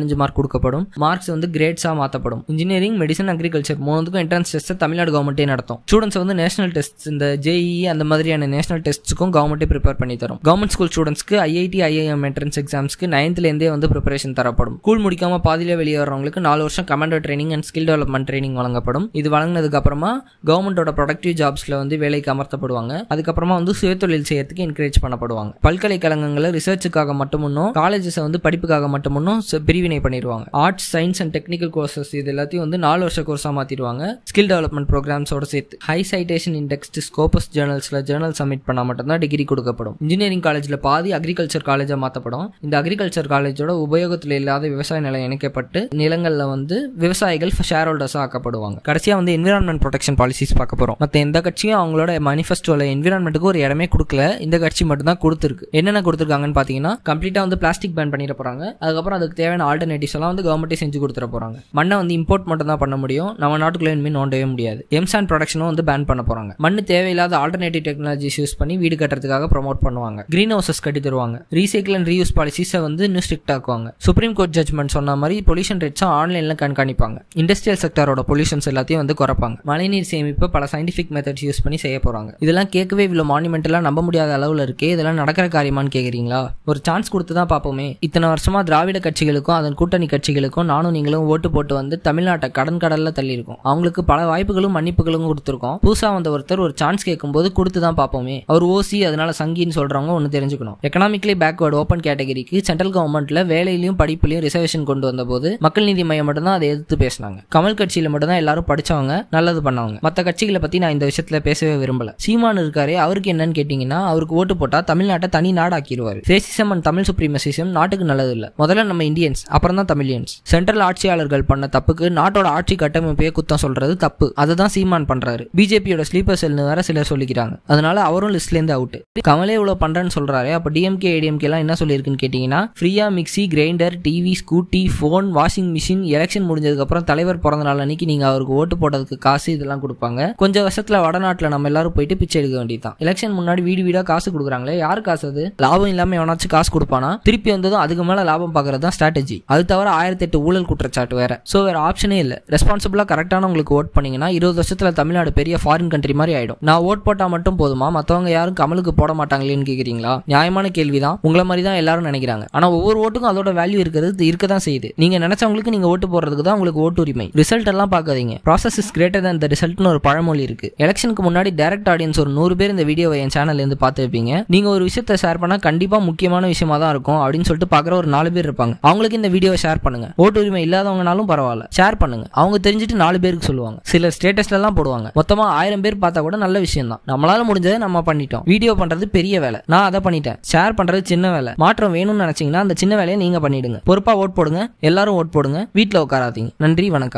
பதினஞ்சு மார்க் கொடுக்கப்படும் மார்க்ஸ் வந்து கிரேட்ஸாக மாற்றப்படும் இன்ஜினியரிங் மெடிசன் அக்ரிகல்ச்சர் மூணுத்துக்கும் என்ட்ரன்ஸ் டெஸ்ட்டை தமிழ்நாடு கவர்மெண்ட்டே நடத்தும் ஸ்டூடெண்ட்ஸ் வந்து நேஷனல் டெஸ்ட் இந்த ஜேஇ அந்த மாதிரியான நேஷனல் டெஸ்ட்டுக்கும் கவர்மெண்ட்டே ப்ரிப்பேர் பண்ணி தரும் கவர்மெண்ட் ஸ்கூல் ஸ்டூடெண்ட்ஸ்க்கு ஐஐடி ஐஐஎம் என்ட்ரன்ஸ் எக்ஸாம்ஸ்க்கு நைன்த்லேருந்தே வந்து ப்ரிப்பரேஷன் தரப்படும் ஸ்கூல் முடிக்காம பாதியிலே வெளியே வரவங்களுக்கு நாலு வருஷம் commando training and skill development training வழங்கப்படும் இது வழங்கினதுக்கு அப்புறமா கவர்மெண்டோட ப்ரொடக்டிவ் ஜாப்ஸ்ல வந்து வேலைக்கு அமர்த்தப்படுவாங்க அதுக்கப்புறமா வந்து சுயதொழில் செய்யறதுக்கு என்கரேஜ் பண்ணப்படுவாங்க பல்கலைக்கழகங்களை ரிசர்ச்சுக்காக மட்டுமுன்னும் காலேஜஸை வந்து படிப்புக்காக மட்டுமுன்னும் ச- பிரிவினை பண்ணிடுவாங்க arts science and technical courses இது எல்லாத்தையும் வந்து நாலு வருஷ கோர்ஸாக மாற்றிடுவாங்க ஸ்கில் டெவலப்மெண்ட் ப்ரோக்ராம்ஸோட சேர்த்து ஹை சைட்டேஷன் இண்டெக்ஸ்டு ஸ்கோபஸ் ஜேர்னல்ஸில் ஜேர்னல் சப்மிட் பண்ணால் மட்டும்தான் டிகிரி கொடுக்கப்படும் இன்ஜினியரிங் காலேஜில் பாதி அக்ரிகல்ச்சர் காலேஜாக மாற்றப்படும் இந்த அக்ரிகல்ச்சர் காலேஜோட உபயோகத்தில் இல்லாத விவசாய நிலம் இணைக்கப்பட்டு நிலங்களில் வந்து விவசாயிகள் ஷேர் ஹோல்டர்ஸாக ஆக்கப்படுவாங்க கடைசியாக வந்து என்விரான்மெண்ட் ப்ரொடெக்ஷன் பாலிசிஸ் பார்க்க போகிறோம் மற்ற எந்த கட்சியும் அவங்களோட மேனிஃபெஸ்டோவில் என்விரான்மெண்ட்டுக்கு ஒரு இடமே கொடுக்கல இந்த கட்சி மட்டும் தான் கொடுத்துருக்கு என்னென்ன கொடுத்துருக்காங்கன்னு பார்த்தீங்கன்னா கம்ப்ளீட்டாக வந்து பிளாஸ்டிக் பேன் பண்ணிட போகிறாங்க அதுக்கப்புறம் அதுக்கு தேவையான ஆல்டர்னேட்டிவ்ஸ் எல்லாம் வந்து கவர்மெண்ட்டே செஞ்சு கொடுத்துட போகிறாங்க மண்ணை வந்து இம்போர்ட் மட்டும் தான் பண்ண முடியும் நம்ம நாட்டுக்குள்ளே இனிமேல் நோண்டவே முடியாது எம்சான் ப்ரொடக்ஷனும் வந்து பேன் பண்ண போகிறாங்க மண் தேவையில்லாத ஆல்டர்னேட்டிவ் டெக்னாலஜிஸ் யூஸ் பண்ணி வீடு கட்டுறதுக்காக ப்ரோமோட் பண்ணுவாங்க கிரீன் ஹவுசஸ் கட்டி தருவாங்க ரீசைக்கிள் அண்ட் ரீயூஸ் பாலிசிஸை வந்து இன்னும் ஸ்ட்ரிக்ட் ஆக்குவாங்க சுப்ரீம் கோர்ட் ஜட்மெண்ட் சொன்ன மாதிரி பொல்யூஷன் ரேட்ஸும் ஆன்லைனில் கண்காணிப்பாங்க இண்டஸ்ட்ரியல் செக்டரோட பொல்யூஷன்ஸ் எல்லாத்தையும் வந்து குறைப்பாங்க மழைநீர் சேமிப்பு பல சயின்டிஃபிக் மெத்தட்ஸ் யூஸ் பண்ணி செய்ய போகிறாங்க இதெல்லாம் கேட்கவே இவ்வளோ மானிமெண்டலாக நம்ப முடியாத அளவில் இருக்கே இதெல்லாம் நடக்கிற காரியமான்னு கேட்குறீங்களா ஒரு சான்ஸ் கொடுத்து தான் பார்ப்போமே இத்தனை வருஷமா திராவிட கட்சிகளுக்கும் அதன் கூட்டணி கட்சிகளுக்கும் நானும் நீங்களும் ஓட்டு போட்டு வந்து தமிழ்நாட்டை கடன் கடல்ல தள்ளியிருக்கோம் அவங்களுக்கு பல வாய்ப்புகளும் மன்னிப்புகளும் கொடுத்துருக்கோம் புதுசா வந்த ஒருத்தர் ஒரு சான்ஸ் கேட்கும்போது கொடுத்து தான் பார்ப்போமே அவர் ஓசி அதனால சங்கின்னு சொல்றவங்க ஒன்று தெரிஞ்சுக்கணும் எக்கனாமிக்கலி பேக்வர்டு ஓப்பன் கேட்டகரிக்கு சென்ட்ரல் கவர்மெண்ட்ல வேலையிலையும் படிப்புலையும் ரிசர்வேஷன் கொண்டு வந்தபோது மக்கள் நீதி மையம் மட்டும் தான் அதை எதிர்த்து பேசினாங்க கமல் கட்சியில மட்டும் தான் எல்லாரும் படிச்சவங்க நல்லது பண்ணவங்க மற்ற கட்சிகளை பத்தி நான் இந்த விஷயத்துல பேசவே விரும்பல சீமான் இருக்காரே அவருக்கு என்னன்னு கேட்டீங்கன்னா அவருக்கு ஓட்டு போட்டா தமிழ்நாட்டை தனி நாடாக்கிடுவாரு ஃபேசிசம் அண்ட் தமிழ் சுப்ரீமசிசம் நாட்டுக்கு நல்லது இல்ல முதல்ல நம்ம இந்தியன்ஸ் அப்புறம் தான் தமிழியன்ஸ் சென்ட்ரல் ஆட்சியாளர்கள் பண்ண தப்புக்கு நாட்டோட ஆட்சி கட்டமைப்பையே குத்தம் சொல்றது தப்பு அதை தான் சீமான் பண்றாரு பிஜேபியோட ஸ்லீப்பர் செல்னு வேற சிலர் சொல்லிக்கிறாங்க அதனால அவரும் லிஸ்ட்ல இருந்து அவுட் கமலே இவ்வளவு பண்றேன்னு சொல்றாரு அப்ப டிஎம்கே ஏடிஎம்கே எல்லாம் என்ன சொல்லியிருக்குன்னு கேட்டீங்கன்னா ஃப்ரீயா mixie grinder TV scooty phone washing machine election முடிஞ்சதுக்கு அப்புறம் தலைவர் பிறந்த நாள் அன்னைக்கு நீங்க அவருக்கு ஓட்டு போட்டதுக்கு காசு இதெல்லாம் கொடுப்பாங்க கொஞ்சம் வருஷத்துல வடநாட்டுல நம்ம எல்லாரும் போயிட்டு பிச்சை எடுக்க வேண்டியதுதான் எலெக்ஷன் முன்னாடி வீடு வீடா காசு கொடுக்குறாங்களே யார் காசு அது லாபம் இல்லாம எவனாச்சும் காசு கொடுப்பானா திருப்பி வந்ததும் அதுக்கு மேல லாபம் பாக்குறது தான் ஸ்ட்ராட்டஜி அது தவிர ஆயிரத்தி எட்டு ஊழல் குற்றச்சாட்டு வேற சோ வேற ஆப்ஷனே இல்ல ரெஸ்பான்சிபிளா கரெக்டான உங்களுக்கு ஓட் பண்ணீங்கன்னா இருபது வருஷத்துல தமிழ்நாடு பெரிய ஃபாரின் கண்ட்ரி மாதிரி ஆயிடும் நான் ஓட் போட்டா மட்டும் போதுமா மத்தவங்க யாரும் கமலுக்கு போட மாட்டாங்களேன்னு கேக்குறீங்களா நியாயமான கேள்விதான் உங்களை மாதிரி தான் எல்லாரும் நினைக்கிறாங்க ஆனா ஒவ்வொரு ஓட்டுக்கும் அதோட வேல்யூ இருக்கிறது இருக்க தான் செய்யுது நீங்க நினைச்சவங்களுக்கு நீங்க ஓட்டு போடுறதுக்கு தான் உங்களுக்கு ஓட்டு உரிமை ரிசல்ட் எல்லாம் பார்க்காதீங்க process is greater than the ரிசல்ட்னு ஒரு பழமொழி இருக்கு எலெக்ஷனுக்கு முன்னாடி டைரக்ட் ஆடியன்ஸ் ஒரு நூறு பேர் இந்த வீடியோவை என் சேனல்ல இருந்து பார்த்துருப்பீங்க நீங்க ஒரு விஷயத்தை ஷேர் பண்ணா கண்டிப்பா முக்கியமான விஷயமா தான் இருக்கும் அப்படின்னு சொல்லிட்டு பாக்குற ஒரு நாலு பேர் இருப்பாங்க அவங்களுக்கு இந்த வீடியோவை ஷேர் பண்ணுங்க ஓட்டு உரிமை இல்லாதவங்கனாலும் பரவாயில்ல ஷேர் பண்ணுங்க அவங்க தெரிஞ்சுட்டு நாலு பேருக்கு சொல்லுவாங்க சில ஸ்டேட்டஸ்ல எல்லாம் போடுவாங்க மொத்தமா ஆயிரம் பேர் பார்த்தா கூட நல்ல விஷயம் தான் நம்மளால முடிஞ்சதை நம்ம பண்ணிட்டோம் வீடியோ பண்றது பெரிய வேலை நான் அதை பண்ணிட்டேன் ஷேர் பண்றது சின்ன வேலை மாற்றம் வேணும்னு நினைச்சீங்கன்னா அந்த சின்ன வேலையை நீங்க பண்ணிடுங்க பொறுப்பா ஓட் போடுங்க எல்லாரும் ஓட் போடுங்க வீட்ல உட்காராதீங்க நன்றி வணக்கம்